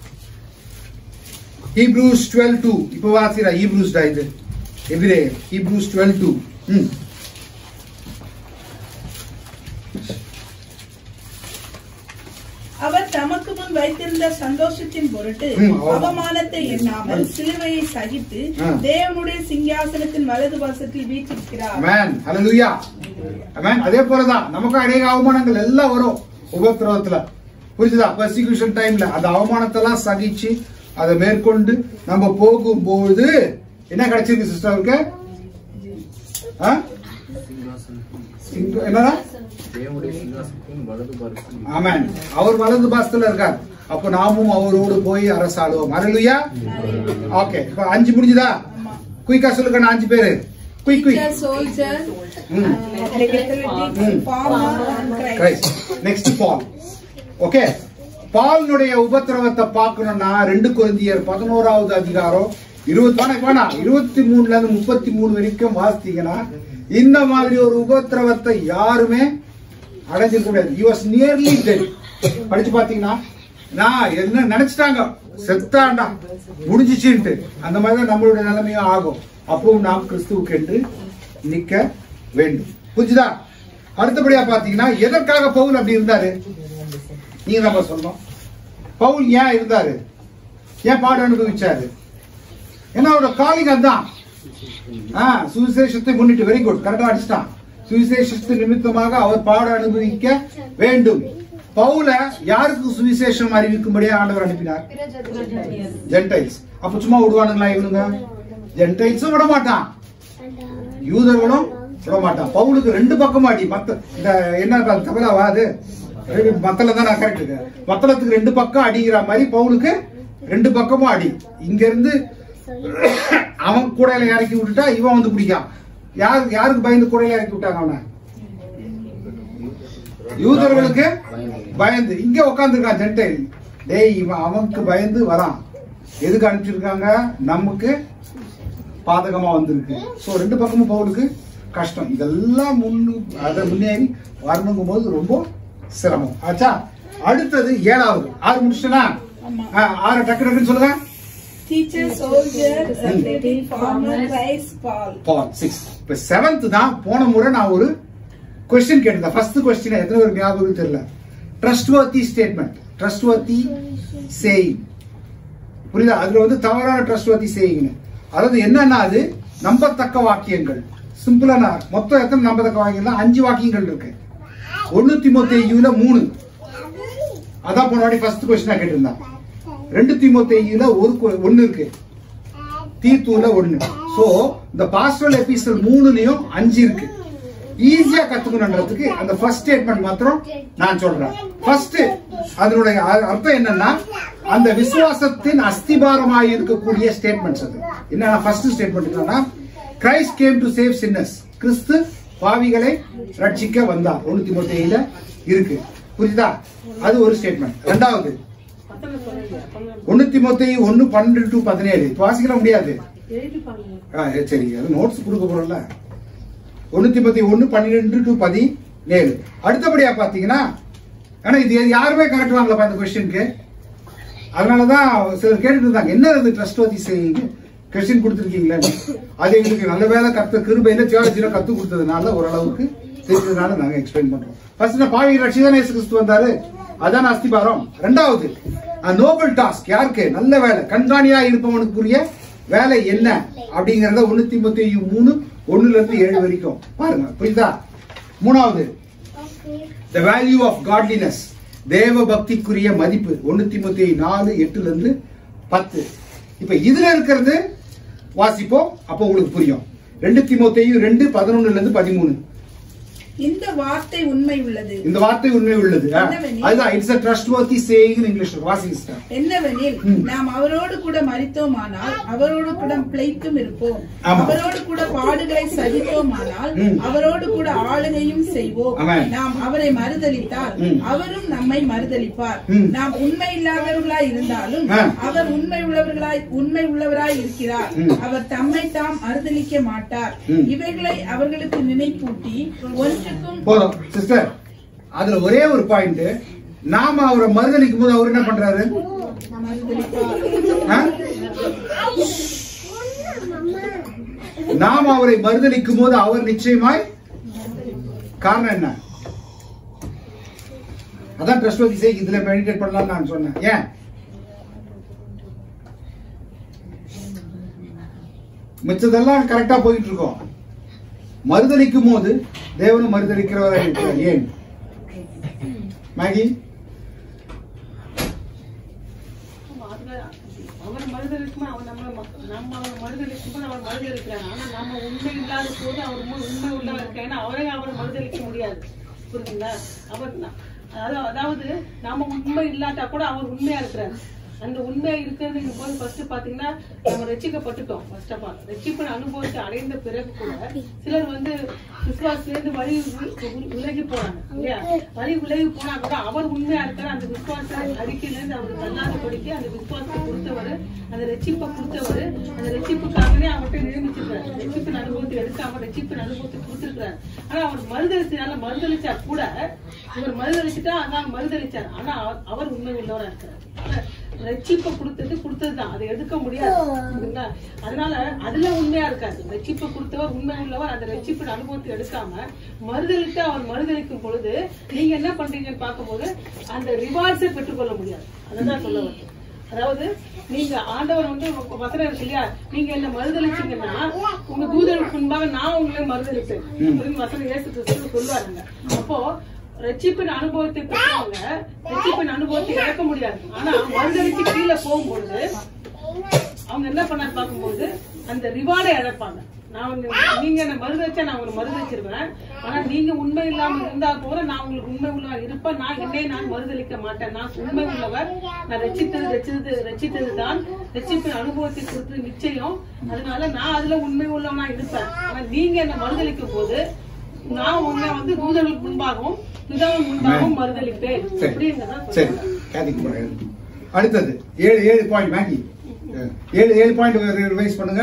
ஹீப்ரூஸ் டுவெல் டூ இப்போ வாசிரா ஹீப்ரூஸ் டா இது எபிரே ஹீப்ரூஸ் டுவெல் டூ ம் அவர் தமக்கு முன் அந்த சந்தோஷத்தின் பொருட்டு ம், அவமானம். அவமானத்தை எண்ணாமல் சிலுவையை சகித்து ஆ. தேவனுடைய சிங்காசனத்தின் வலது பாசத்தில் வீற்றிருக்கிறார் Amen. Hallelujah. Amen. அதே போலதான் நமக்கு அநேக அவமானங்கள் எல்லாம் வரும் உபத்திரவத்துல புரிஞ்சுதா பர்சிக்யூஷன் டைம்ல அந்த அவமானத்தை எல்லாம் சகிச்சு அதை மேற்கொண்டு நம்ம போகும்போது என்ன கிடைச்சிருக்கு சிஸ்டருக்கு என்னடா தேவனுடைய சிங்காசனத்தின் வலது பார்க்கும் ஆமென் அவர் வலது பாசத்துல இருக்கார் அப்ப நாமும் அவரோடு போய் அரசாடுவோம் அருளுயா ஓகே இப்ப அஞ்சு முடிஞ்சுதா குயிக்கா சொல்லுங்க நான் அஞ்சு பேரு quick quick soldier hmm hmm. Christ next Paul okay பால்னுடைய உபத்திரவத்தை பார்க்கணும்னா ரெண்டு குருந்தியர் பதினோராவது அதிகாரம் இருபத்தி வேணா வேணாம் இருபத்தி மூணுல இருந்து முப்பத்தி மூணு வரைக்கும் வாசித்தீங்கன்னா இந்த மாதிரி ஒரு உபத்திரவத்தை யாருமே அடைஞ்சிருக்க முடியாது யூ வாஸ் நியர்லி டெட் படிச்சு பாத்தீங்கன்னா நான் என்ன நினைச்சிட்டாங்க செத்தாண்டா முடிஞ்சிச்சுன்ட்டு அந்த மாதிரி தான் நம்மளுடைய நிலைமையும் ஆகும் அப்பவும் நாம் கிறிஸ்துவுக்கு என்று நிக்க வேண்டும் புரிஞ்சுதா அடுத்தபடியா பாத்தீங்கன்னா எதற்காக பவுல் அப்படி இருந்தாரு நீங்க நம்ம சொல்லணும் பவுல் ஏன் இருந்தாரு ஏன் பாடு அனுபவிச்சாரு ஏன்னா அவரோட காலிங் அதான் ஆ, சுவிசேஷத்தை முன்னிட்டு வெரி குட் கரெக்டா அடிச்சிட்டான் சுவிசேஷத்து நிமித்தமாக அவர் பாட அனுபவிக்க வேண்டும் பவுல யாருக்கு சுவிசேஷம் அறிவிக்கும்படியா ஆண்டவர் அனுப்பினார் ஜென்டைல்ஸ் அப்ப சும்மா விடுவானுங்களா இவனுங்க ஜென்டைல்ஸும் விட மாட்டான் யூதர்களும் விட மாட்டான் பவுலுக்கு ரெண்டு பக்கமும் அடி மத்த இந்த என்ன தகவலாவா அது மத்தல தான் நான் கரெக்ட் மத்தளத்துக்கு ரெண்டு பக்கம் அடிக்கிற மாதிரி பவுலுக்கு ரெண்டு பக்கமும் அடி இங்க இருந்து அவன் கூடையில இறக்கி விட்டுட்டா இவன் வந்து பிடிக்கான் யாரு யாருக்கு பயந்து கூடையில இறக்கி விட்டாங்க அவனை யூதர்களுக்கு பயந்து இங்க உட்காந்துருக்கான் ஜென்டைல் டேய் இவன் அவனுக்கு பயந்து வரான் எதுக்கு அனுப்பிச்சிருக்காங்க நமக்கு பாதகமா வந்திருக்கு சோ ரெண்டு பக்கமும் பவுலுக்கு கஷ்டம் இதெல்லாம் முன்னு அதை முன்னேறி வரணுங்கும் போது ரொம்ப சிரமம் ஆச்சா அடுத்தது ஏழாவது ஆறு முடிச்சுட்டா ஆறு டக்கு டக்குன்னு சொல்லுங்க teacher soldier farmer Christ Paul Paul six இப்ப செவன்த் தான் போன முறை நான் ஒரு கொஸ்டின் கேட்டேன் ஃபர்ஸ்ட் கொஸ்டின் எத்தனை பேருக்கு ஞாபகம் தெரியல trustworthy statement trustworthy saying புரியுதா அதுல வந்து தவறான ட்ரஸ்ட் வர்த்தி சேயிங்னு அதாவது என்னன்னா அது நம்பத்தக்க வாக்கியங்கள் சிம்பிளா நான் மொத்தம் எத்தனை நம்பத்தக்க வாக்கியங்கள் அஞ்சு வாக்கியங்கள் இருக்கு ஒண்ணு திமுத்தையுல மூணு அதான் போன வாட்டி ஃபர்ஸ்ட் கொஸ்டினா கேட்டிருந்தான் ரெண்டு திமுத்தையுல ஒரு கொ- ஒண்ணு இருக்கு தீத்தூல ஒண்ணு சோ இந்த பாஸ்டல் எபிசோட் மூணுலயும் அஞ்சு இருக்கு ஈஸியா கத்துக்கணுன்றதுக்கு அந்த ஃபர்ஸ்ட் ஸ்டேட்மெண்ட் மாத்திரம் நான் சொல்றேன் ஃபர்ஸ்ட் அதனுடைய அ- அர்த்தம் என்னன்னா அந்த விசுவாசத்தின் அஸ்திபாரமாய் இருக்கக்கூடிய ஸ்டேட்மெண்ட்ஸ் அது என்னன்னா ஃபர்ஸ்ட் ஸ்டேட்மெண்ட் என்னன்னா Christ came to save sinners கிறிஸ்து பாவிகளை ரட்சிக்க வந்தார் ஒண்ணு திமுத்தையில இருக்கு புரியுதா அது ஒரு ஸ்டேட்மெண்ட் ரெண்டாவது ஒண்ணு திமுத்தை ஒண்ணு பன்னெண்டு டு பதினேழு வாசிக்கிற முடியாது ஆ, சரி அது நோட்ஸ் கொடுக்க போறோம்ல ஒண்ணு திமுத்தி ஒண்ணு பன்னிரெண்டு டு பதினேழு அடுத்தபடியா பாத்தீங்கன்னா ஆனா இது யாருமே கரெக்ட் வாங்கலப்பா இந்த கொஸ்டினுக்கு அதனாலதான் சிலர் கேட்டுட்டு இருந்தாங்க என்ன அது ட்ரஸ்ட் வத்தி செய்யுங்க கொஸ்டின் கொடுத்துருக்கீங்களே அது எங்களுக்கு நல்ல வேலை கத்த கிருபையில தியாலஜில கத்து கொடுத்ததுனால ஓரளவுக்கு தெரிஞ்சதுனால நாங்க எக்ஸ்பிளைன் பண்றோம் ஃபர்ஸ்ட் நான் பாவி ரட்சிதான் இயேசு கிறிஸ்து வந்தாரு அதான் அஸ்திபாரம் ரெண்டாவது நோபல் டாஸ்க் யாருக்கு நல்ல வேலை கண்காணியா இருப்பவனுக்குரிய வேலை என்ன அப்படிங்கறத ஒண்ணு திமுத்தி மூணு ஒண்ணுல இருந்து ஏழு வரைக்கும் பாருங்க புரியுதா மூணாவது த வேல்யூ ஆஃப் காட்லினஸ் தேவ பக்திக்குரிய மதிப்பு ஒண்ணு திமுத்தி நாலு எட்டுல இருந்து பத்து இப்ப இதுல இருக்கிறது வாசிப்போம் அப்போ உங்களுக்கு புரியும் ரெண்டு திமுத்தையும் ரெண்டு பதினொன்னுல இருந்து பதிமூணு இந்த வார்த்தை உண்மை உள்ளது இந்த வார்த்தை உண்மை உள்ளது ஆ. அதுதான் it's a trustworthy saying English வாசிங்க sister. என்னவெனில் ம். நாம் அவரோடு கூட மரித்தோமானால் அவரோடு கூட பிழைத்தும் இருப்போம் ஆமா. அவரோடு கூட பாடுகளை சகித்தோமானால் ம். அவரோடு கூட ஆளுகையும் செய்வோம் ஆமென். நாம் அவரை மறுதலித்தால் ம். அவரும் நம்மை மறுதலிப்பார் ம். நாம் உண்மை இல்லாதவர்களாய் இருந்தாலும் ஆ. அவர் உண்மை உள்ளவர்களாய் உண்மை உள்ளவராய் இருக்கிறார் ம். அவர் தம்மை தாம் மறுதலிக்க மாட்டார் ம். இவைகளை அவர்களுக்கு நினைப்பூட்டி ஒன்றுக்கும் போதும் சிஸ்டர் அதுல ஒரே ஒரு பாயிண்ட் நாம அவரை மறுதளிக்கும் போது அவர் என்ன பண்றாரு மறுதலிப்பார் ஆ? நாம் அவரை மறுதளிக்கும் போது அவர் நிச்சயமாய் காரணம் என்ன அதான் ட்ரஸ்ட் வதி இதுல மெடிடேட் பண்ணலாம்னு நான் சொன்னேன் ஏன் மிச்சதெல்லாம் கரெக்டா போயிட்டு இருக்கோம் மறுதளிக்கும் போது தேவனும் மறுதளிக்கிறவராக இருக்கிறார் ஏன் மேகி அதுல அவர் மறுதளிக்குமா அவன் நம்ம நம்ம அவர் மறுதளிக்கும் போது அவர் மறுதளிக்கிறாங்க ஆனா நம்ம உண்மை இல்லாத போது அவர் உண்மை உண்மை உள்ளவர் இருக்காங்க அவரே அவர் மறுதளிக்க முடியாது புரியுதுங்களா அவர் ந- அதாவது அதாவது நாம உண்மை இல்லாட்டா கூட அவர் உண்மையா இருக்கிறார் அந்த உண்மையா இருக்கிறது போது ஃபர்ஸ்ட் பாத்தீங்கன்னா நம்ம ரசிக்கப்பட்டுட்டோம் ஃபர்ஸ்ட் ஆஃப் ஆல் ரட்சிப்பின் அனுபவத்தை அடைந்த பிறகு கூட சிலர் வந்து விசுவாசத்துல இருந்து வழி வி- வி- விலகி போறாங்க இல்லையா வழி விலகி போனா கூட அவர் உண்மையா இருக்கிற அந்த விசுவாச அறிக்கையில இருந்து அவர் தள்ளாதபடிக்கு அந்த விசுவாசத்தை கொடுத்தவர் அந்த ரட்சிப்பை கொடுத்தவர் அந்த ரட்சிப்புக்காகவே அவர்கிட்ட நியமிச்சிருக்காரு ரட்சிப்பின் அனுபவத்தை எடுக்காம ரட்சிப்பின் அனுபவத்தை கொடுத்திருக்கிறார் ஆனா அவர் மறுதளிச்சனால மறுதளிச்சா கூட இவர் மறுதளிச்சுட்டா அதான் மறுதளிச்சார் ஆனா அவர்- அவர் உண்மை உள்ளவரா இருக்கிறார் ஆனா, ரட்சிப்பை கொடுத்தது கொடுத்ததுதான் அதை எடுக்க முடியாது புரியுதுங்களா? அதனால அதுல உண்மையா இருக்காது ரட்சிப்பை கொடுத்தவர் உண்மை உள்ளவர் அந்த ரட்சிப்பின் அனுபவத்தை எடுக்காம மறுதளித்து அவர் மறுதளிக்கும் பொழுது நீங்க என்ன பண்றீங்கன்னு பார்க்கும்போது அந்த ரிவார்ட்ஸை பெற்றுக்கொள்ள முடியாது அதான் சொல்ல வரேன் அதாவது நீங்க ஆண்டவர் வந்து உங்க வசனம் இருக்கு இல்லையா நீங்க என்ன மறுதளிச்சீங்கன்னா உங்க தூதருக்கு முன்பாக நான் உங்களை மறுதளிப்பேன் அப்படின்னு வசனம் இயேசு கிறிஸ்து சொல்லுவாருங்க அப்போ ரட்சிப்பின் அனுபவத்தை பெற்றவங்க ரட்சிப்பின் அனுபவத்தை இழக்க முடியாது ஆனா மறுதளிச்சு கீழே போகும்பொழுது அவங்க என்ன பண்ண பார்க்கும்போது அந்த ரிவார்டை இழப்பாங்க நான் வந்து நீங்க என்ன மறுதளிச்சா நான் உங்களை மறுதளிச்சிருவேன் ஆனா நீங்க உண்மை இல்லாம இருந்தா போல நான் உங்களுக்கு உண்மை உள்ளவர் இருப்பேன் நான் என்னை நான் மறுதளிக்க மாட்டேன் நான் உண்மை உள்ளவர் நான் ரச்சித்தது ரச்சித்தது ரச்சித்தது தான் ரட்சிப்பின் அனுபவத்தை கொடுத்தது நிச்சயம் அதனால நான் அதுல உண்மை உள்ளவனா இருப்பேன் ஆனா நீங்க என்ன மறுதளிக்கும் போது நான் உன்னை வந்து தூதர்களுக்கு முன்பாகவும் பிதாவின் முன்பாகவும் மறுதளிப்பேன் சரி அப்படிங்கிறதான் சரி சொல்றேன். கேதிக்கு போறேன் அடுத்தது ஏழு ஏழு பாயிண்ட் மேகி ஏழு ஏழு பாயிண்ட் ரிவைஸ் பண்ணுங்க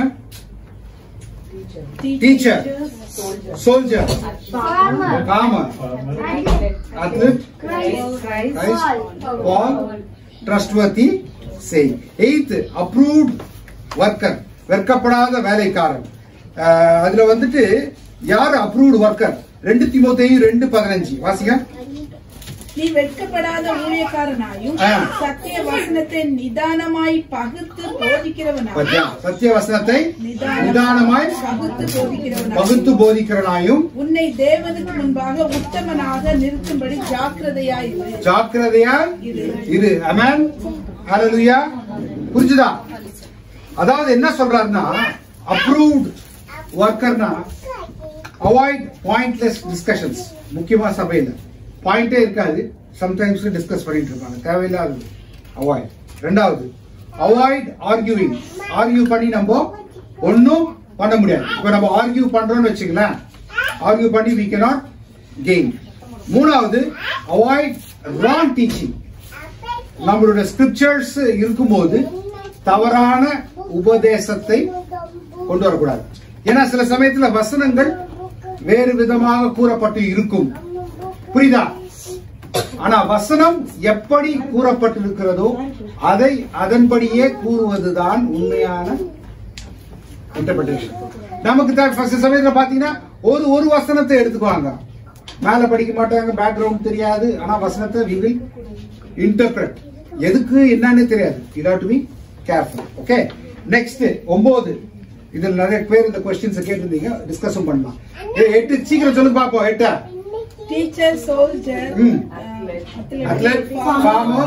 டீச்சர் சோல்ஜர் காமர் அத்லட் கிரைஸ்ட் பால் ட்ரஸ்ட்வர்த்தி செய் எய்த் அப்ரூவ்ட் ஒர்க்கர் வெட்கப்படாத வேலைக்காரன் அஹ், அதுல வந்துட்டு யார் அப்ரூவ்டு ஒர்க்கர் ரெண்டு திமுத்தையும் ரெண்டு பதினஞ்சு வாசிங்க நீ வெட்கப்படாத ஊழியக்காரனாயும் ஆ. சத்திய வசனத்தை நிதானமாய் பகுத்து போதிக்கிறவனாயும் பாத்தியா? சத்திய வசனத்தை நிதானமாய் நிதானமாய் பகுத்து போதிக்கிறவனாயும் பகுத்து போதிக்கிறனாயும் உன்னை தேவனுக்கு முன்பாக உத்தமனாக நிறுத்தும்படி ஜாக்கிரதையாய் இரு. ஜாக்கிரதையா இரு அமேன் ஹalleluya புரிஞ்சுதா அதாவது என்ன சொல்றாருன்னா அப்ரூவ்ட் ஒர்க்கர்னா அவாய்ட் பாயிண்ட்லெஸ் டிஸ்கஷன்ஸ் முக்கியமா சபையில பாயிண்டே இருக்காது சம்டைம்ஸ் டிஸ்கஸ் பண்ணிட்டு இருப்பாங்க தேவையில்லாதது அவாய்ட் ரெண்டாவது அவாய்ட் ஆர்கியூவிங் ஆர்கியூ பண்ணி நம்ம ஒன்னும் பண்ண முடியாது இப்ப நம்ம ஆர்கியூ பண்றோம்னு வச்சுக்கலாம் ஆர்கியூ பண்ணி we cannot gain மூணாவது அவாய்ட் ராங் டீச்சிங் நம்மளுடைய ஸ்கிரிப்சர்ஸ் இருக்கும்போது தவறான உபதேசத்தை கொண்டு வரக்கூடாது ஏன்னா சில சமயத்துல வசனங்கள் வேறு விதமாக கூறப்பட்டு இருக்கும் புரியுதா ஆனா வசனம் எப்படி கூறப்பட்டிருக்கிறதோ அதை அதன்படியே கூறுவதுதான் உண்மையான இன்டர்பிரேஷன் நமக்கு தான் first சமயத்துல பாத்தீங்கன்னா ஒரு ஒரு வசனத்தை எடுத்துக்குவாங்க மேல படிக்க மாட்டாங்க பேக்ரவுண்ட் தெரியாது ஆனா வசனத்தை we will interpret எதுக்கு என்னன்னு தெரியாது you have to be careful okay next ஒன்பது இதுல நிறைய பேர் இந்த கொஸ்டின்ஸ் கேட்டிருந்தீங்க டிஸ்கஸும் பண்ணலாம் ஏய், எட்டு சீக்கிரம் சொல்லுங்க பாப்போம் எட்டா டீச்சர் சோல்ஜர் ம். Athlete, farmer,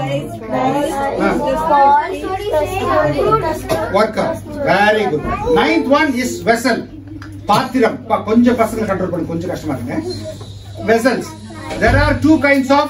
worker very good ninth one is vessel பாத்திரம் பா, கொஞ்சம் பசங்க கண்ட்ரோல் பண்ணி கொஞ்சம் கஷ்டமா இருங்க vessels there are two kinds of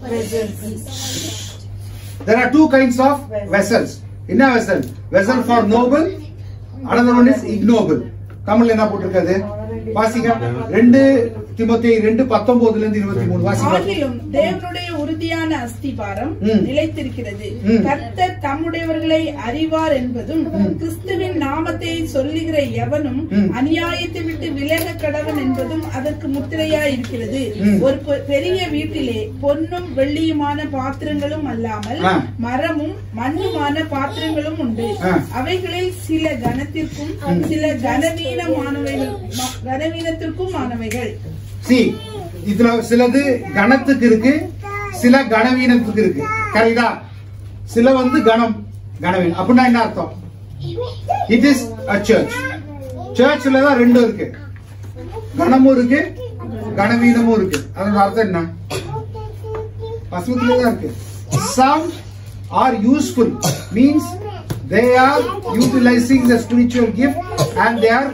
there are two kinds of vessels என்ன vessel vessel for noble another one is ignoble தமிழ்ல என்ன போட்டிருக்காது வாசிங்க ரெண்டு திமுத்தி ரெண்டு பத்தொன்பதுல இருந்து இருபத்தி மூணு வாசிங்க ஆகிலும் தேவனுடைய உறுதியான அஸ்திபாரம் ம். நிலைத்திருக்கிறது ம். கர்த்தர் தம்முடையவர்களை அறிவார் என்பதும் கிறிஸ்துவின் நாமத்தை சொல்லுகிற எவனும் ம். அநியாயத்தை விட்டு விலக கடவன் என்பதும் அதற்கு முத்திரையா இருக்கிறது ம். ஒரு பெ- பெரிய வீட்டிலே பொன்னும் வெள்ளியுமான பாத்திரங்களும் அல்லாமல் ஆ. மரமும் மண்ணுமான பாத்திரங்களும் உண்டு ஆ. அவைகளில் சில கனத்திற்கும் சில கனவீனமானவைகள் ம- கனவீனத்திற்கும் ஆனவைகள் சி இதுல சிலது கணத்துக்கு இருக்கு சில கனவீனத்துக்கு இருக்கு கரெக்டா சில வந்து கணம் கனவீனம் அப்படின்னா என்ன அர்த்தம் இட் இஸ் அ சர்ச் சர்ச்ல தான் ரெண்டும் இருக்கு கணமும் இருக்கு கனவீனமும் இருக்கு அதோட அர்த்தம் என்ன வசனத்திலே தான் இருக்கு some are useful means they are utilizing the spiritual gift and they are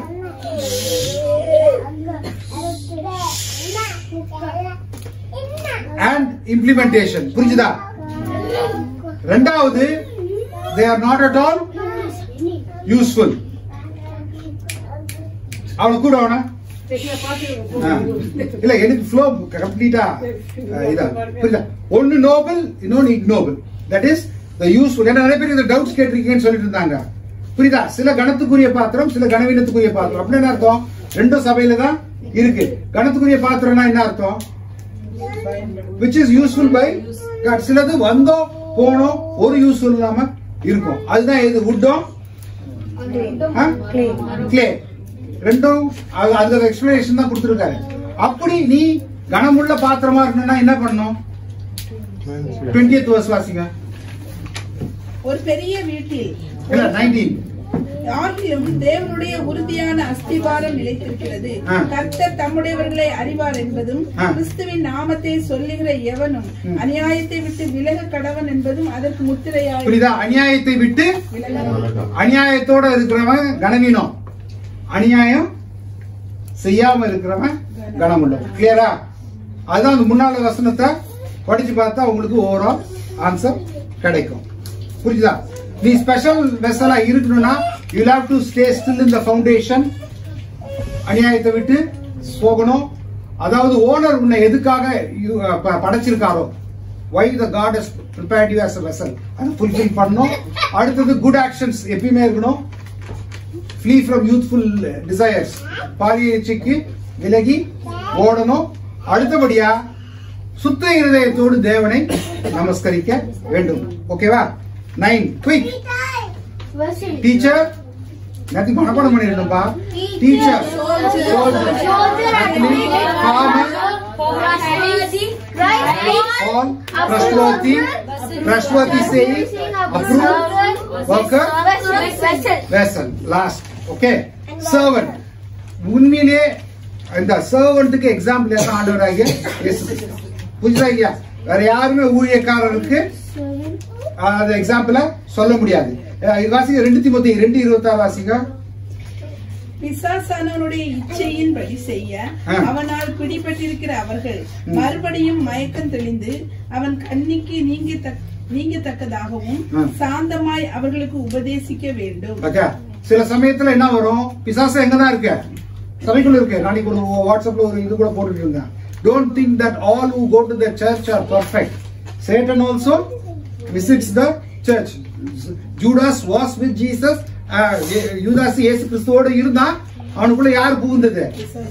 and implementation புரிஞ்சுதா ரெண்டாவது they are not at all useful அவனை கூட அவன சரியா, பாத்துக்கோங்க. இல்ல எனக்கு ஃப்ளோ கம்ப்ளீட்டா இதா புரியுதா ஒன்னு நோபல் இன்னொன்னு ignoble that is the useful ஏன்னா நிறைய பேர் இந்த டவுட்ஸ் கேட்டிருக்கீங்கன்னு சொல்லிட்டு இருந்தாங்க புரியுதா சில கணத்துக்குரிய பாத்திரம் சில கனவீனத்துக்குரிய பாத்திரம் அப்படின்னு என்ன அர்த்தம் ரெண்டும் சபையில தான் இருக்கு கணத்துக்குரிய பாத்திரம்னா என்ன அர்த்தம் which is useful by God சிலது வந்தோம் போனோம் ஒரு யூஸ்ஃபுல் இல்லாம இருக்கும் அதுதான் எது வுட்டும் கிளே ரெண்டும் அது அதுக்கு எக்ஸ்பிளனேஷன் தான் கொடுத்துருக்காரு அப்படி நீ கனமுள்ள பாத்திரமா இருக்கணும்னா என்ன பண்ணணும் டுவெண்ட்டியத் வருஷம் வாசிங்க ஒரு பெரிய வீட்டில் இல்ல நைன்டீன் ஆகிலும் தேவனுடைய உறுதியான அஸ்திவாரம் நிலைத்திருக்கிறது ஆ. கர்த்தர் தம்முடையவர்களை அறிவார் என்பதும் ஆ. கிறிஸ்துவின் நாமத்தை சொல்லுகிற எவனும் ம். அநியாயத்தை விட்டு விலக கடவன் என்பதும் அதற்கு முத்திரையாய் புரியுதா அநியாயத்தை விட்டு விலக அநியாயத்தோட இருக்கிறவன் கனவீனம் அநியாயம் செய்யாம இருக்கிறவன் கனமுள்ளவன் கிளியரா அதுதான் அந்த முன்னால வசனத்தை படிச்சு பார்த்தா உங்களுக்கு ஓவரால் ஆன்சர் கிடைக்கும் புரியுதா நீ ஸ்பெஷல் வெசலா இருக்கணும்னா you have to stay still in the foundation அநியாயத்தை விட்டு போகணும் அதாவது ஓனர் உன்னை எதுக்காக you, uh, ப- படைச்சிருக்காரோ why the God is prepared you as a vessel அதை ஃபுல்ஃபில் பண்ணணும் அடுத்தது குட் ஆக்ஷன்ஸ் எப்பயுமே இருக்கணும் ஃப்ளீ ஃப்ரம் யூத்ஃபுல் டிசையர்ஸ் பாலிய இச்சைக்கு விலகி ஓடணும் அடுத்தபடியா சுத்த இருதயத்தோடு தேவனை நமஸ்கரிக்க வேண்டும் ஓகேவா நைன் குயிக் டீச்சர் எல்லாத்தையும் மனப்பாடம் பண்ணிடணும்பா teacher all trustworthy trustworthy saying approved worker vessel last okay servant உண்மையிலே இந்த சர்வெண்ட்டுக்கு எக்ஸாம்பிள் என்ன ஆண்டவராகிய இயேசு கிறிஸ்து. புரியுதா இல்லையா வேற யாருமே ஊழியக்காரருக்கு ஆஹ், அந்த எக்ஸாம்பிள சொல்ல முடியாது அஹ், இது வாசிங்க ரெண்டு திமுத்தி ரெண்டு இருபத்தாறு வாசிங்க பிசாசானவனுடைய இச்சையின்படி செய்ய ஆ. அவனால் பிடிபட்டிருக்கிற அவர்கள் ம். மறுபடியும் மயக்கம் தெளிந்து அவன் கண்ணிக்கு நீங்க நீங்கத்தக்கதாகவும் ஆ. சாந்தமாய் அவர்களுக்கு உபதேசிக்க வேண்டும் ஓகே சில சமயத்துல என்ன வரும் பிசாசு எங்கதான் இருக்கு சபைக்குள்ள இருக்கு நாளைக்கு ஒரு வாட்ஸ்அப்ல ஒரு இது கூட போட்டுட்டு இருந்தேன் don't think that all who go to the church are perfect satan also visits the church judas was with jesus uh, யூதாஸ் இயேசு கிறிஸ்துவோட இருந்தா அவனுக்குள்ள யார் புகுந்தது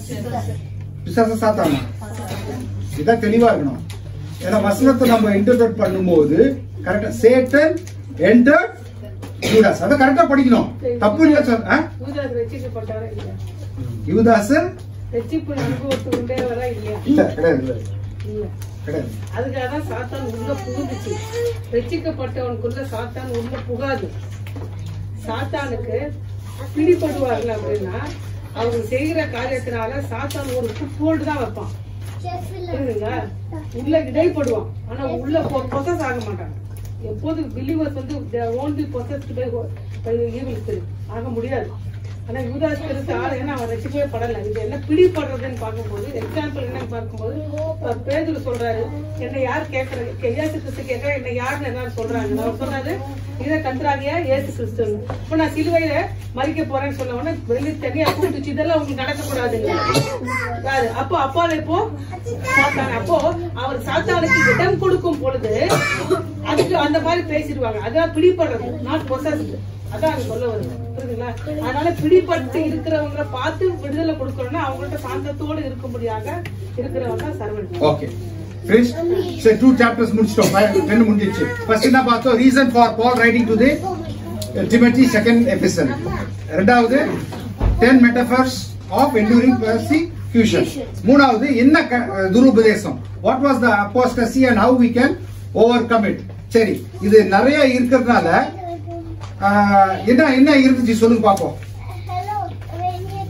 பிசாச சாத்தானா இதான் தெளிவா இருக்கணும் ஏன்னா வசனத்தை நம்ம இன்டர்பிரட் பண்ணும்போது கரெக்டா சேட்டன் என்டர் யூதாஸ் அதை கரெக்டா படிக்கணும் தப்பு இல்ல சொல் ஆ? யூதாஸ் ரட்சிக்கப்பட்டாரா இல்லையா யூதாஸ் ரட்சிப்பு அனுபவத்துக்கு உண்டே வரா இல்லையா இல்ல கிடையாது இல்ல கிடையாது அதுக்காக தான் சாத்தான் உள்ள புகுந்துச்சு ரட்சிக்கப்பட்டவனுக்குள்ள சாத்தான் உள்ள புகாது சாத்தானுக்கு பிடிபடுவார்கள் அப்படின்னா அவங்க செய்கிற காரியத்தினால சாத்தான் ஒரு ஃபுட்போல்டு தான் வைப்பான் புரியுதுங்களா உள்ள இடைப்படுவான் ஆனா உள்ள பொசஸ் ஆக மாட்டாங்க எப்போது பிலீவர்ஸ் வந்து only possessed by evil spirit ஆக முடியாது ஆனா யூதாஸ் கிறிஸ்து ஆள் ஏன்னா அவன் ரசிக்கவே படல இது என்ன பிடிபடுறதுன்னு பார்க்கும்போது எக்ஸாம்பிள் என்னன்னு பார்க்கும்போது இப்ப பேதுரு சொல்றாரு என்னை யார் கேட்கறது இயேசு கிறிஸ்து கேட்கற என்னை யாருன்னு எல்லாரும் சொல்றாங்க அவர் சொன்னாரு இதை கன்றாகியா இயேசு கிறிஸ்துன்னு இப்ப நான் சிலுவையில மறிக்க போறேன்னு சொன்ன உடனே வெளியே தனியா கூப்பிட்டுச்சு இதெல்லாம் உங்களுக்கு நடக்கக்கூடாதுங்க யாரு அப்போ அப்பால இப்போ சாத்தான் அப்போ அவர் சாத்தானுக்கு இடம் கொடுக்கும் பொழுது அதுக்கு அந்த மாதிரி பேசிடுவாங்க அதான் பிடிபடுறது நாட் பொசஸ்ட் அதான் அங்க சொல்ல வருது புரியுதுங்களா அதனால பிடிபட்டு இருக்கிறவங்கள பார்த்து விடுதலை கொடுக்கணும்னா அவங்கள்ட்ட சாந்தத்தோடு இருக்கும்படியாக இருக்கிறவங்க தான் சர்வன் ஓகே ஃபினிஷ் சரி டூ சாப்டர்ஸ் முடிச்சிட்டோம் ப- ரெண்டு முடிஞ்சிச்சு ஃபர்ஸ்ட் என்ன பார்த்தோம் reason for Paul writing to the Timothy second epistle ரெண்டாவது ten metaphors of enduring persecution மூணாவது என்ன க- துருபதேசம் what was the apostasy and how we can overcome it சரி இது நிறைய இருக்கிறதுனால ஆஹ், என்ன என்ன இருந்துச்சு சொல்லுங்க பாப்போம் Hello, when you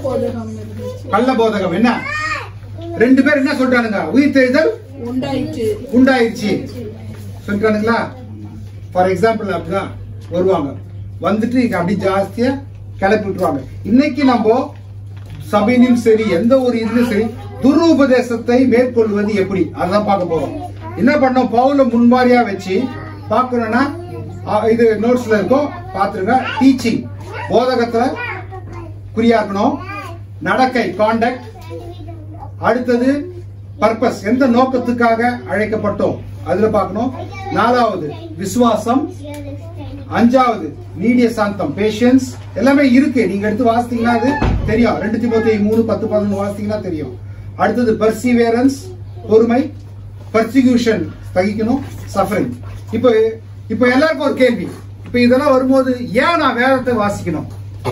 போதகம் இருந்துச்சு கள்ள போதகம் என்ன ரெண்டு பேர் என்ன சொல்றானுங்க உயிர் தெரிதல் உண்டாயிற்று உண்டாயிருச்சு சொல்றானுங்களா ஃபார் எக்ஸாம்பிள் அப்படிதான் வருவாங்க வந்துட்டு இங்க அப்படி ஜாஸ்தியா கிளப்பி விட்டுருவாங்க இன்னைக்கு நம்ம சபையிலும் சரி எந்த ஒரு இதுலயும் சரி துருபதேசத்தை மேற்கொள்வது எப்படி அதான் பார்க்க போறோம் என்ன பண்ணோம் பவுல முன்மாதிரியா வச்சு பார்க்கணும்னா ஆ, இது நோட்ஸ்ல இருக்கும் பாத்துருங்க டீச்சிங் போதகத்துல குறியா இருக்கணும் நடக்கை காண்டக்ட் அடுத்தது பர்பஸ் எந்த நோக்கத்துக்காக அழைக்கப்பட்டோம் அதுல பார்க்கணும் நாலாவது விசுவாசம் அஞ்சாவது நீடிய சாந்தம் பேஷன்ஸ் எல்லாமே இருக்கு நீங்க எடுத்து வாசித்தீங்கன்னா அது தெரியும் ரெண்டு திமுத்தி மூணு பத்து பதினொன்று வாசித்தீங்கன்னா தெரியும் அடுத்தது பர்சிவேரன்ஸ் பொறுமை பர்சிக்யூஷன் தகிக்கணும் சஃபரிங் இப்போ இப்போ எல்லாருக்கும் ஒரு கேள்வி இப்போ இதெல்லாம் வரும்போது ஏன் நான் வேதத்தை வாசிக்கணும்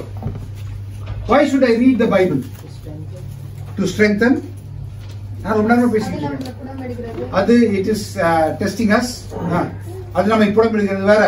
why should I read the Bible to strengthen நான் ரொம்ப நேரம் பேசிக்கிட்டு இருக்கேன். அது இட் இஸ் டெஸ்டிங் அஸ் அது நம்ம இப்போ எடுக்கிறது வேற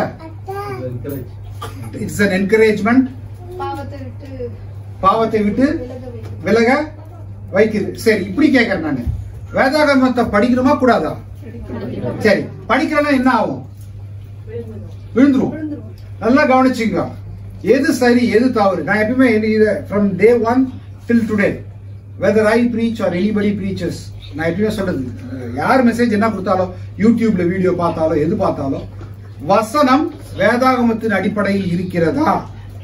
இட்ஸ் an என்கரேஜ்மெண்ட் பாவத்தை விட்டு பாவத்தை விட்டு விலக வேண்டும் விலக வைக்குது சரி இப்படி கேட்கறேன் நானு வேதாகமத்தை படிக்கணுமா கூடாதா சரி படிக்கிறேன்னா என்ன ஆகும் விழுந்துரும் நல்லா கவனிச்சுங்க எது சரி எது தவறு நான் எப்பயுமே from day one till today whether I preach or anybody preachers நான் எப்பயுமே சொல்றது அஹ், யார் மெசேஜ் என்ன கொடுத்தாலும் யூடியூப்ல வீடியோ பார்த்தாலும் எது பார்த்தாலும் வசனம் வேதாகமத்தின் அடிப்படையில் இருக்கிறதா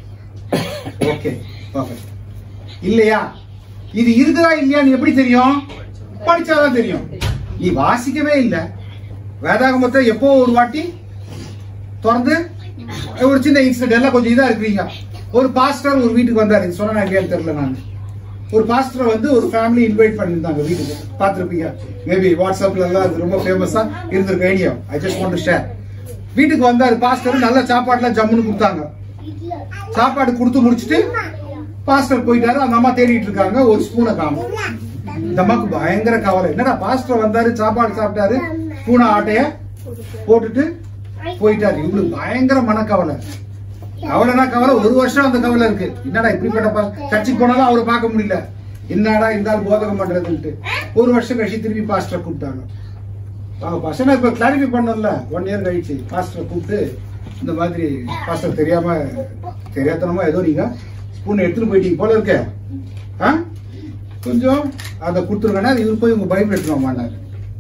ஓகே பர்ஃபெக்ட் இல்லையா இது இருக்குதா இல்லையான்னு எப்படி தெரியும் படிச்சாதான் தெரியும் நீ வாசிக்கவே இல்லை வேதாகமத்தை எப்போ ஒரு வாட்டி திறந்து ஒரு சின்ன இன்சிடென்ட் எல்லாம் கொஞ்சம் இதா இருக்கிறீங்க ஒரு பாஸ்டர் ஒரு வீட்டுக்கு வந்தாரு இது சொன்னா இல்லையான்னு தெரியல நான் ஒரு பாஸ்டர் வந்து ஒரு ஃபேமிலி இன்வைட் பண்ணியிருந்தாங்க வீட்டுக்கு பார்த்துருப்பீங்க மேபி வாட்ஸ்அப்ல எல்லாம் அது ரொம்ப ஃபேமஸா இருந்திருக்கு idea I just want to share வீட்டுக்கு வந்தாரு பாஸ்டர் நல்ல சாப்பாடுலாம் ஜம்முன்னு கொடுத்தாங்க சாப்பாடு கொடுத்து முடிச்சிட்டு பாஸ்டர் போயிட்டாரு அந்த அம்மா தேடிட்டு இருக்காங்க ஒரு ஸ்பூனை காணும் இந்த அம்மாக்கு பயங்கர கவலை என்னடா பாஸ்டர் வந்தாரு சாப்பாடு சாப்பிட்டாரு ஸ்பூனை ஆட்டைய போட்டுட்டு போயிட்டாரு இவங்களுக்கு பயங்கர மனக்கவலை கவலைனா கவலை ஒரு வருஷம் அந்த கவலை இருக்கு என்னடா இப்படிப்பட்ட பா- சர்ச்சுக்கு போனாலும் அவரை பார்க்க முடியல என்னடா இந்த ஆள் போதகம் பண்றதுன்ட்டு ஒரு வருஷம் கழிச்சு திருப்பி பாஸ்டர் கூப்பிட்டாங்க அவங்க பசங்க இப்ப கிளாரிஃபை பண்ணல ஒன் இயர் கழிச்சு பாஸ்டரை கூப்பிட்டு இந்த மாதிரி பாஸ்டர் தெரியாம தெரியாதனமா ஏதோ நீங்க ஸ்பூன் எடுத்துட்டு போயிட்டீங்க போல இருக்க ஆ? கொஞ்சம் அதை கொடுத்துருங்கன்னா இவர் போய் உங்க பைபிள் எடுத்துட்டு வாமான்னாரு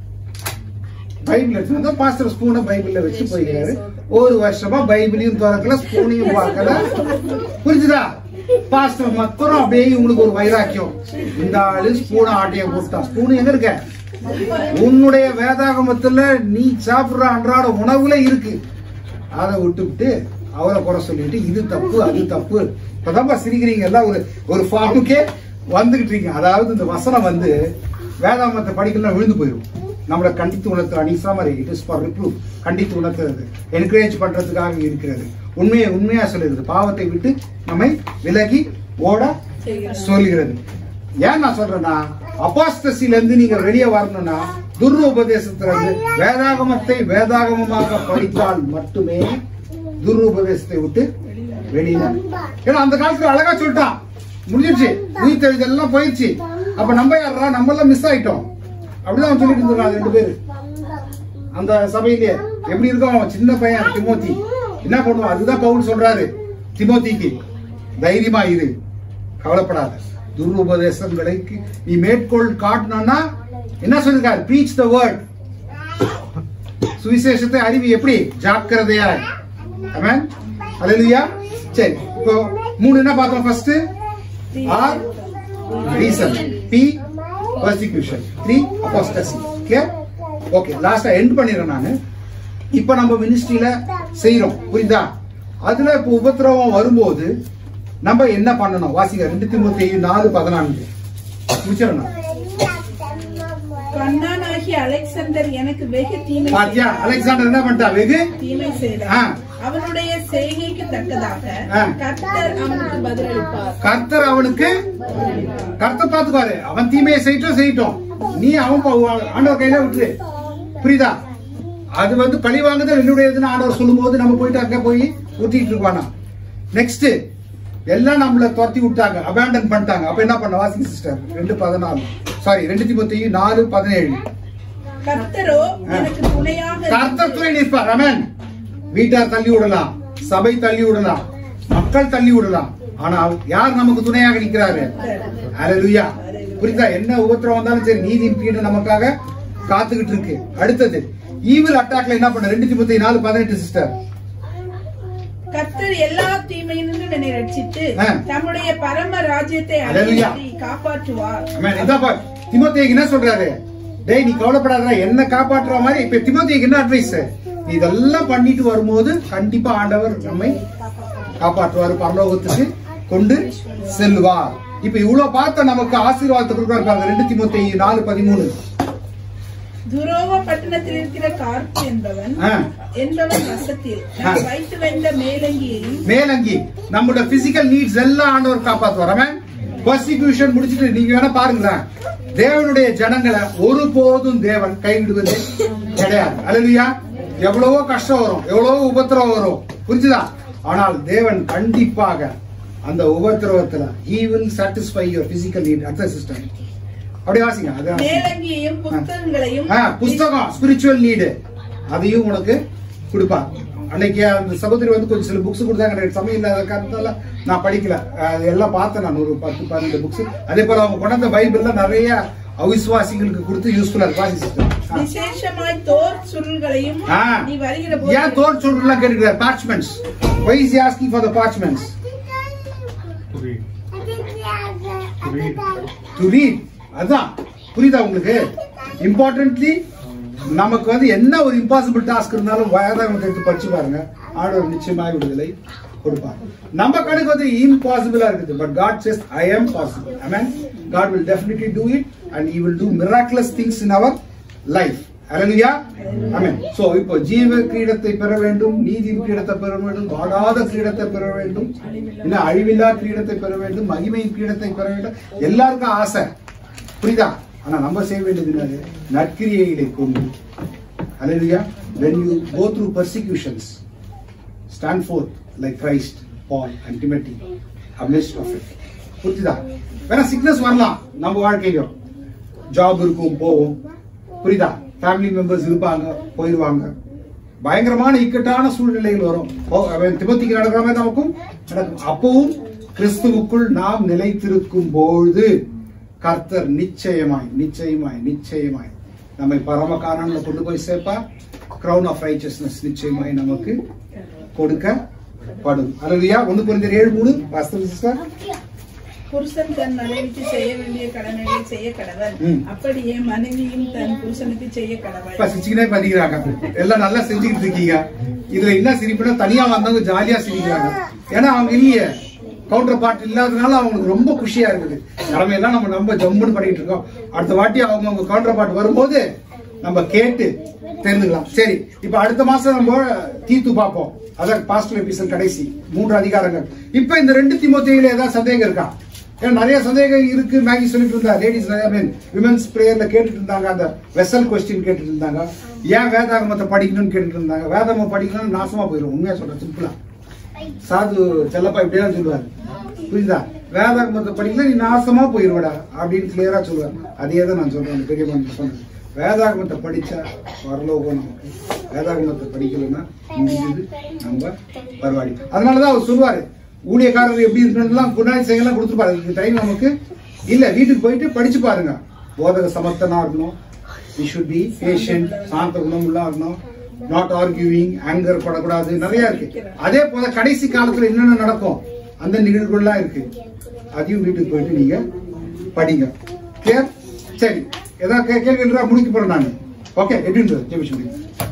பைபிள் எடுத்துட்டு வந்தா பாஸ்டர் ஸ்பூனை பைபிள்ல வச்சு போயிருக்காரு ஒரு வருஷமா பைபிளையும் திறக்கல ஸ்பூனையும் பார்க்கல புரிஞ்சுதா பாஸ்டர் மத்தரம் அப்படியே உங்களுக்கு ஒரு வைராக்கியம் இந்த ஆளு ஸ்பூனை ஆட்டைய போட்டான் ஸ்பூன் எங்க இருக்க உன்னுடைய வேதாகமத்துல நீ சாப்பிடுற அன்றாட உணவுல இருக்கு அதை விட்டுவிட்டு அவரை குறை சொல்லிட்டு இது தப்பு அது தப்பு இப்பதான்ப்பா சிரிக்கிறீங்க எல்லாம் ஒரு ஒரு ஃபார்முக்கே வந்துகிட்டு இருக்கீங்க அதாவது இந்த வசனம் வந்து வேதாகமத்தை படிக்கலாம் விழுந்து போயிடும் நம்மளை கண்டித்து உணர்த்துற அனிசா மாதிரி இட் இஸ் ஃபார் ரிப்ரூவ் கண்டித்து உணர்த்துறது என்கரேஜ் பண்றதுக்காக இருக்கிறது உண்மையை உண்மையா சொல்லுகிறது பாவத்தை விட்டு நம்மை விலகி ஓட சொல்லுகிறது ஏன் நான் சொல்றேன்னா அபாஸ்தசில இருந்து நீங்க வெளியே வரணும்னா துர்ரு உபதேசத்துல இருந்து வேதாகமத்தை வேதாகமமாக படித்தால் மட்டுமே துர்ரு உபதேசத்தை விட்டு வெளியில ஏன்னா அந்த காலத்துல அழகா சொல்லிட்டான் முடிஞ்சிருச்சு உயிர் தெரிதெல்லாம் போயிடுச்சு அப்ப நம்ம யாரா நம்ம எல்லாம் மிஸ் ஆயிட்டோம் அப்படிதான் அவன் சொல்லிட்டு இருந்தாங்க ரெண்டு பேரு அந்த சபையிலே எப்படி இருக்கும் அவன் சின்ன பையன் திமோத்தி என்ன பண்ணுவான் அதுதான் பவுல் சொல்றாரு திமோத்திக்கு தைரியமா இரு கவலைப்படாத துருபதேசங்களுக்கு நீ மேற்கோள் காட்டணும்னா என்ன சொல்லிருக்காரு ப்ரீச் த வேர்ட் சுவிசேஷத்தை அறிவி எப்படி ஜாக்கிரதையா ஆமென் அல்லேலூயா சரி இப்போ மூணு என்ன பார்த்தோம் first or reason be persecution three apostasy clear okay லாஸ்டா எண்ட் பண்ணிடுறேன் நானு இப்ப நம்ம மினிஸ்ட்ரியில செய்யறோம் புரியுதா அதுல இப்ப உபத்திரவம் வரும்போது நம்ம என்ன பண்ணணும் வாசிங்க ரெண்டு திமுத்தி நாலு பதினான்கு முடிச்சிடணும் கண்ணானாகிய அலெக்சாண்டர் எனக்கு வெகு தீமை பாத்தியா அலெக்சாண்டர் என்ன பண்ணிட்டா வெகு தீமை ஆ. செய்தார் அவனுடைய செய்கைக்கு தக்கதாக ஆ. கர்த்தர் அவனுக்கு பதிலளிப்பார் கர்த்தர் அவனுக்கு கர்த்தர் பாத்துப்பாரு அவன் தீமையை செய்யட்டும் செய்யட்டும் நீ அவன் ப- ஆண்டவர் கையில விட்டுரு புரியுதா அது வந்து பழி வாங்குதல் என்னுடையதுன்னு ஆண்டவர் சொல்லும்போது நம்ம போயிட்டு அங்க போய் ஊத்திட்டு இருப்பானா நெக்ஸ்ட் எல்லாம் நம்மள துரத்தி விட்டாங்க அபேண்டன் பண்ணிட்டாங்க அப்ப என்ன பண்ண வாசிங்க சிஸ்டர் ரெண்டு பதினாலு சாரி ரெண்டு திமுத்தி நாலு பதினேழு கர்த்தரோ எனக்கு துணையாக கர்த்தர் இருந்து துணை நிற்பார் அமேன் வீட்டார் தள்ளி விடலாம் சபை தள்ளி விடலாம் மக்கள் தள்ளி விடலாம் ஆனால் யார் நமக்கு துணையாக நிற்கிறாரு அல்லேலூயா புரியுதா என்ன உபத்திரம் வந்தாலும் சரி நீதியின் பீடம் நமக்காக காத்துக்கிட்டு இருக்கு அடுத்தது ஈவில் அட்டாக்ல என்ன பண்ண ரெண்டு முப்பத்தி நாலு பதினெட்டு சிஸ்டர் கர்த்தர் எல்லா தீமையினின்றும் என்னை ரட்சித்து ஆ. தம்முடைய பரம ராஜ்யத்தை அல்லேலூயா. அடையும்படி காப்பாற்றுவார் ஆமென் இதாப்பா திமோத்தேயுக்கு என்ன சொல்றாரு டேய் நீ கவலைப்படாதடா என்ன காப்பாற்றுற மாதிரி இப்ப திமோத்தேயுக்கு என்ன அட்வைஸ் நீ இதெல்லாம் பண்ணிட்டு வரும்போது கண்டிப்பா ஆண்டவர் நம்மை காப்பாற்றுவாரு பரலோகத்துக்கு கொண்டு செல்வார் இப்ப இவ்வளவு பார்த்த நமக்கு ஆசீர்வாதத்தை கொடுக்குறாரு பாருங்க ரெண்டு திமுத்தி நாலு பதிமூணு துரோவ பட்டணத்தில் இருக்கிற கார்ப்பு என்பவன் ஆ. என்பவன் வசத்தில் நான் வைத்து வந்த மேலங்கியையும் மேலங்கி நம்மளோட பிசிக்கல் நீட்ஸ் எல்லாம் ஆண்டவர் காப்பாத்துவார் அவன் பர்சிக்யூஷன் முடிச்சிட்டு நீங்க வேணா பாருங்களேன் தேவனுடைய ஜனங்களை ஒருபோதும் தேவன் கைவிடுவது கிடையாது அல்லையா எவ்வளவோ கஷ்டம் வரும் எவ்வளவோ உபத்திரவம் வரும் புரிஞ்சுதா ஆனால் தேவன் கண்டிப்பாக அந்த உபத்திரவத்துல he will satisfy your physical need அடுத்த சிஸ்டம் அப்படி வாசிங்க அதான் மேலங்கியையும் புத்தகங்களையும் ஆ, புஸ்தகம் ஸ்பிரிச்சுவல் நீடு அதையும் உனக்கு கொடுப்பார் அன்னைக்கு அந்த சகோதரி வந்து கொஞ்சம் சில புக்ஸ் கொடுத்தாங்க எனக்கு சமயம் இல்லாத காரணத்தால நான் படிக்கல அது எல்லாம் பார்த்தேன் நான் ஒரு பத்து பன்னெண்டு புக்ஸ் அதே போல அவங்க கொண்டாந்த பைபிள்ல நிறைய அவிசுவாசிகளுக்கு கொடுத்து யூஸ்ஃபுல்லா இருக்கு வாசி சிஸ்டம் விசேஷமாய் தோர் சுருள்களையும் ஆ. நீ வருகிற ஏன் போது தோல் சொல்றலாம் கேட்டுக்கிறார் parchments why is he asking for the parchments To read. To read. To read அதான் புரியுதா உங்களுக்கு இம்பார்ட்டன்ட்லி நமக்கு வந்து என்ன ஒரு இம்பாசிபிள் டாஸ்க் இருந்தாலும் வேதாகம் எடுத்து படிச்சு பாருங்க ஆண்டவர் நிச்சயமாய் விடுதலை கொடுப்பார் நம்ம கணக்கு வந்து இம்பாசிபிளா இருக்குது but God says I am possible amen god will definitely do it and he will do miraculous things in our life Hallelujah. Amen. So, இப்போ ஜீவ கிரீடத்தை பெற வேண்டும் நீதியின் கிரீடத்தை பெற வேண்டும் வாடாத கிரீடத்தை பெற வேண்டும் இன்னும் அழிவில்லா கிரீடத்தை பெற வேண்டும் மகிமையின் கிரீடத்தை பெற வேண்டும் எல்லாருக்கும் ஆசை புரியுதா ஆனா நம்ம செய்ய வேண்டியது என்னது நற்கிரியைகளை கொண்டு Hallelujah. when you go through persecutions stand forth like Christ Paul and Timothy amidst of it புரியுதா வேற சிக்னஸ் வரலாம் நம்ம வாழ்க்கையிலும் ஜாப் இருக்கும் போவோம் புரியுதா ஃபேமிலி மெம்பர்ஸ் இருப்பாங்க போயிடுவாங்க பயங்கரமான இக்கட்டான சூழ்நிலைகள் வரும் ஓ, அவன் திமுத்திக்கு நடக்கிற மாதிரி நமக்கும் நடக்கும் அப்பவும் கிறிஸ்துவுக்குள் நாம் நிலைத்திருக்கும் பொழுது கர்த்தர் நிச்சயமாய் நிச்சயமாய் நிச்சயமாய் நம்மை பரம காரணங்களை கொண்டு போய் சேர்ப்பார் கிரவுன் ஆஃப் ரைச்சஸ்னஸ் நிச்சயமாய் நமக்கு கொடுக்கப்படும் அல்லையா ஒண்ணு புரிஞ்ச ஏழு மூணு வாஸ்தவ சிஸ்டர் புருஷன் தன் மனைவிக்கு செய்ய வேண்டிய கடமைகளை செய்ய கடவன் ம். அப்படியே மனைவியும் தன் புருஷனுக்கு செய்ய கடவள் இப்ப சிரிச்சுக்கினே பண்ணிக்கிறாங்க எல்லாம் நல்லா செஞ்சுக்கிட்டு இருக்கீங்க இதுல என்ன சிரிப்புனா தனியா வந்தவங்க ஜாலியா சிரிக்கிறாங்க ஏன்னா அவங்க இல்லையே கவுண்டர் பார்ட் இல்லாதனால அவங்களுக்கு ரொம்ப குஷியா இருக்குது கடமையெல்லாம் நம்ம ரொம்ப ஜம்முன்னு பண்ணிட்டு இருக்கோம் அடுத்த வாட்டி அவங்க அவங்க கவுண்டர் பார்ட் வரும்போது நம்ம கேட்டு தெரிஞ்சுக்கலாம் சரி இப்ப அடுத்த மாசம் நம்ம தீத்து பார்ப்போம் அதான் பாஸ்டர் எபிசோட் கடைசி மூன்று அதிகாரங்கள் இப்ப இந்த ரெண்டு திமுத்தையில ஏதாவது சந்தேகம் இருக்கா ஏன்னா நிறைய சந்தேகம் இருக்கு மேகி சொல்லிட்டு இருந்தா லேடிஸ் நிறைய மீன் விமன்ஸ் பிரேயர்ல கேட்டுட்டு இருந்தாங்க அந்த வெசல் கொஸ்டின் கேட்டுட்டு இருந்தாங்க ஏன் வேதாகமத்தை படிக்கணும்னு கேட்டுட்டு இருந்தாங்க வேதாகமம் படிக்கணும்னு நாசமா போயிடும் உண்மையா சொல்றேன் சிம்பிளா சாது செல்லப்பா இப்படிதான் சொல்லுவாரு புரியுதா வேதாகமத்தை படிக்கல நீ நாசமா போயிருவடா அப்படின்னு கிளியரா சொல்லுவார் அதே தான் நான் சொல்றேன் அந்த பெரிய மனுஷன் சொன்னது வேதாகமத்தை படிச்சா வரலோகம் நமக்கு வேதாகமத்தை படிக்கலைன்னா முடிஞ்சது நம்ம பரவாடி அதனாலதான் அவர் சொல்லுவாரு ஊழியக்காரர் எப்படி இருக்கணும்லாம் குணாதிசயங்கள்லாம் கொடுத்துருப்பாரு இதுக்கு டைம் நமக்கு இல்ல வீட்டுக்கு போயிட்டு படிச்சு பாருங்க போதக சமர்த்தனா இருக்கணும் வி ஷுட் பி பேஷண்ட் சாந்த குணமுள்ளா இருக்கணும் நாட் ஆர்கியூவிங் ஆங்கர் படக்கூடாது நிறைய இருக்கு அதே போல கடைசி காலத்துல என்னென்ன நடக்கும் அந்த நிகழ்வுகள்லாம் இருக்கு அதையும் வீட்டுக்கு போயிட்டு நீங்க படிங்க கிளியர் சரி ஏதாவது கே- கேள்வி இருக்கா முடிக்க போறேன் நான் ஓகே எப்படின்றது ஜெபிச்சு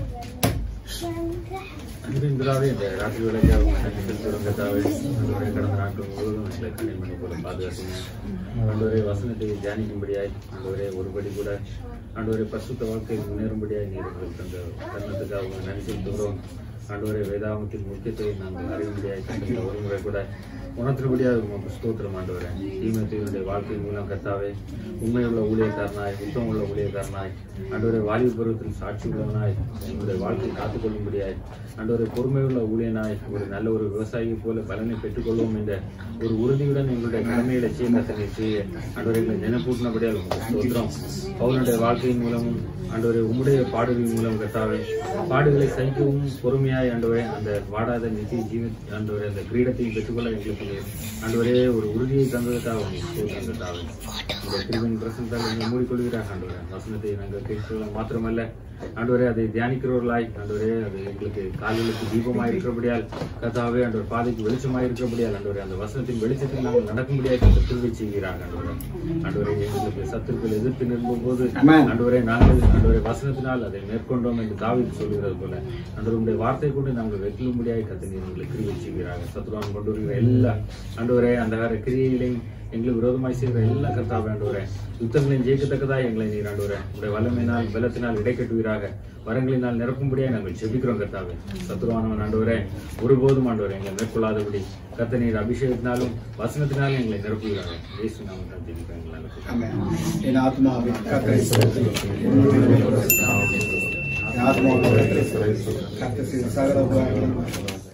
அன்பின்பிதாவே, இந்த ராத்திரி வேளைக்கு அவங்க கண்ணில் தொடங்கத்தாவே, ஆண்டவரே, கடந்த நாட்கள் முழுவதும் எங்களை கண்ணில் மணி போல பாதுகாத்தீங்க. ஆண்டவரே, வசனத்தை தியானிக்கும்படியாய் ஆண்டவரே ஒருபடி கூட ஆண்டவரே பரிசுத்த வாழ்க்கை முன்னேறும்படியாய் நீர் எங்களுக்கு தந்த தருணத்துக்காக உங்களை நன்றி செலுத்துகிறோம் ஆண்டவரே வேதாகமத்தின் முக்கியத்தை நாங்கள் அறிய முடியாது கண்டிப்பா ஒரு முறை கூட உணர்த்துபடியாக உமக்கு ஸ்தோத்திரம் ஆண்டவரே தீமத்தினுடைய வாழ்க்கை மூலம் கத்தாவே உண்மையுள்ள ஊழியக்காரனாய் உத்தம் உள்ள ஊழியக்காரனாய் ஆண்டவரே வாலிப பருவத்தில் சாட்சி உள்ளவனாய் எங்களுடைய வாழ்க்கை காத்துக்கொள்ளும்படியாய் ஆண்டவரை பொறுமையுள்ள ஊழியனாய் ஒரு நல்ல ஒரு விவசாயி போல பலனை பெற்றுக்கொள்வோம் என்ற ஒரு உறுதியுடன் எங்களுடைய கடமைகளை செய்ய கத்தனை செய்ய ஆண்டவரை எங்களை நினைப்பூட்டினபடியால் உங்களுக்கு ஸ்தோத்திரம் பவுனுடைய வாழ்க்கையின் மூலமும் ஆண்டவரை உம்முடைய பாடுகளின் மூலம் கத்தாவே பாடுகளை சகிக்கவும் பொறுமையாய் ஆண்டவரே அந்த வாடாத நித்திய ஜீவ ஆண்டவரே அந்த கிரீடத்தையும் பெற்றுக்கொள்ள எங்களுக்கு ஆண்டவரே ஒரு உறுதியை தந்ததற்காக உங்களுக்கு ஸ்தோத்திரம் கத்தாவே இந்த கிருபின் பிரசனத்தால் எங்களை மூடிக்கொள்கிறார் ஆண்டவரே வசனத்தை நாங்கள் கேட்கலாம் மாத்திரமல்ல ஆண்டவரே அதை தியானிக்கிறவர்களாய் ஆண்டவரே அது எங்களுக்கு கால்களுக்கு தீபமாய் இருக்கிறபடியால் கத்தாவே ஆண்டவர் பாதைக்கு வெளிச்சமாய் இருக்கிறபடியால் ஆண்டவரே அந்த வசனத்தின் வெளிச்சத்தில் நாங்கள் நடக்கும்படியாக கத்தர் கிருபை செய்கிறார் ஆண்டவரே ஆண்டவரே எங்களுக்கு சத்துருக்கள் எதிர்த்து நிற்கும் போது Amen. ஆண்டவரே நாங்கள் ஆண்டவரே வசனத்தினால் அதை மேற்கொண்டோம் என்று தாவீது சொல்கிறது போல ஆண்டவருடைய வார்த்தை கொண்டு நாங்கள் வெற்றிலும்படியாக கத்தனை எங்களை கிரியை செய்கிறார்கள் சத்துருவான் கொண்டு வருகிற எல்லா ஆண்டவரே அந்த வேற கிரியைகளையும் எங்களுக்கு விரோதமாய் செய்கிற எல்லா கர்த்தாவே ஆண்டவரே யுத்தங்களையும் ஜெயிக்கத்தக்கதா எங்களை நீர் ஆண்டவரே உடைய வல்லமையினால் பலத்தினால் இடைக்கட்டுவீராக வரங்களினால் நிரப்பும்படியாக நாங்கள் ஜெபிக்கிறோம் கர்த்தாவே சத்துருவானவன் ஆண்டவரே ஒருபோதும் ஆண்டவரே எங்களை மேற்கொள்ளாதபடி கர்த்த நீர் அபிஷேகத்தினாலும் வசனத்தினாலும் எங்களை நிரப்புகிறாங்க இயேசு நாமம் தான் ஜெபிக்கிறோம் எங்கள் நல்ல பிதாவே. ஆமென். என் ஆத்மாவே கர்த்தரை ஸ்தோத்திரி. என் ஆத்மாவே கர்த்தரை ஸ்தோத்திரி. கர்த்தர் செய்த சகல உபகாரங்களும்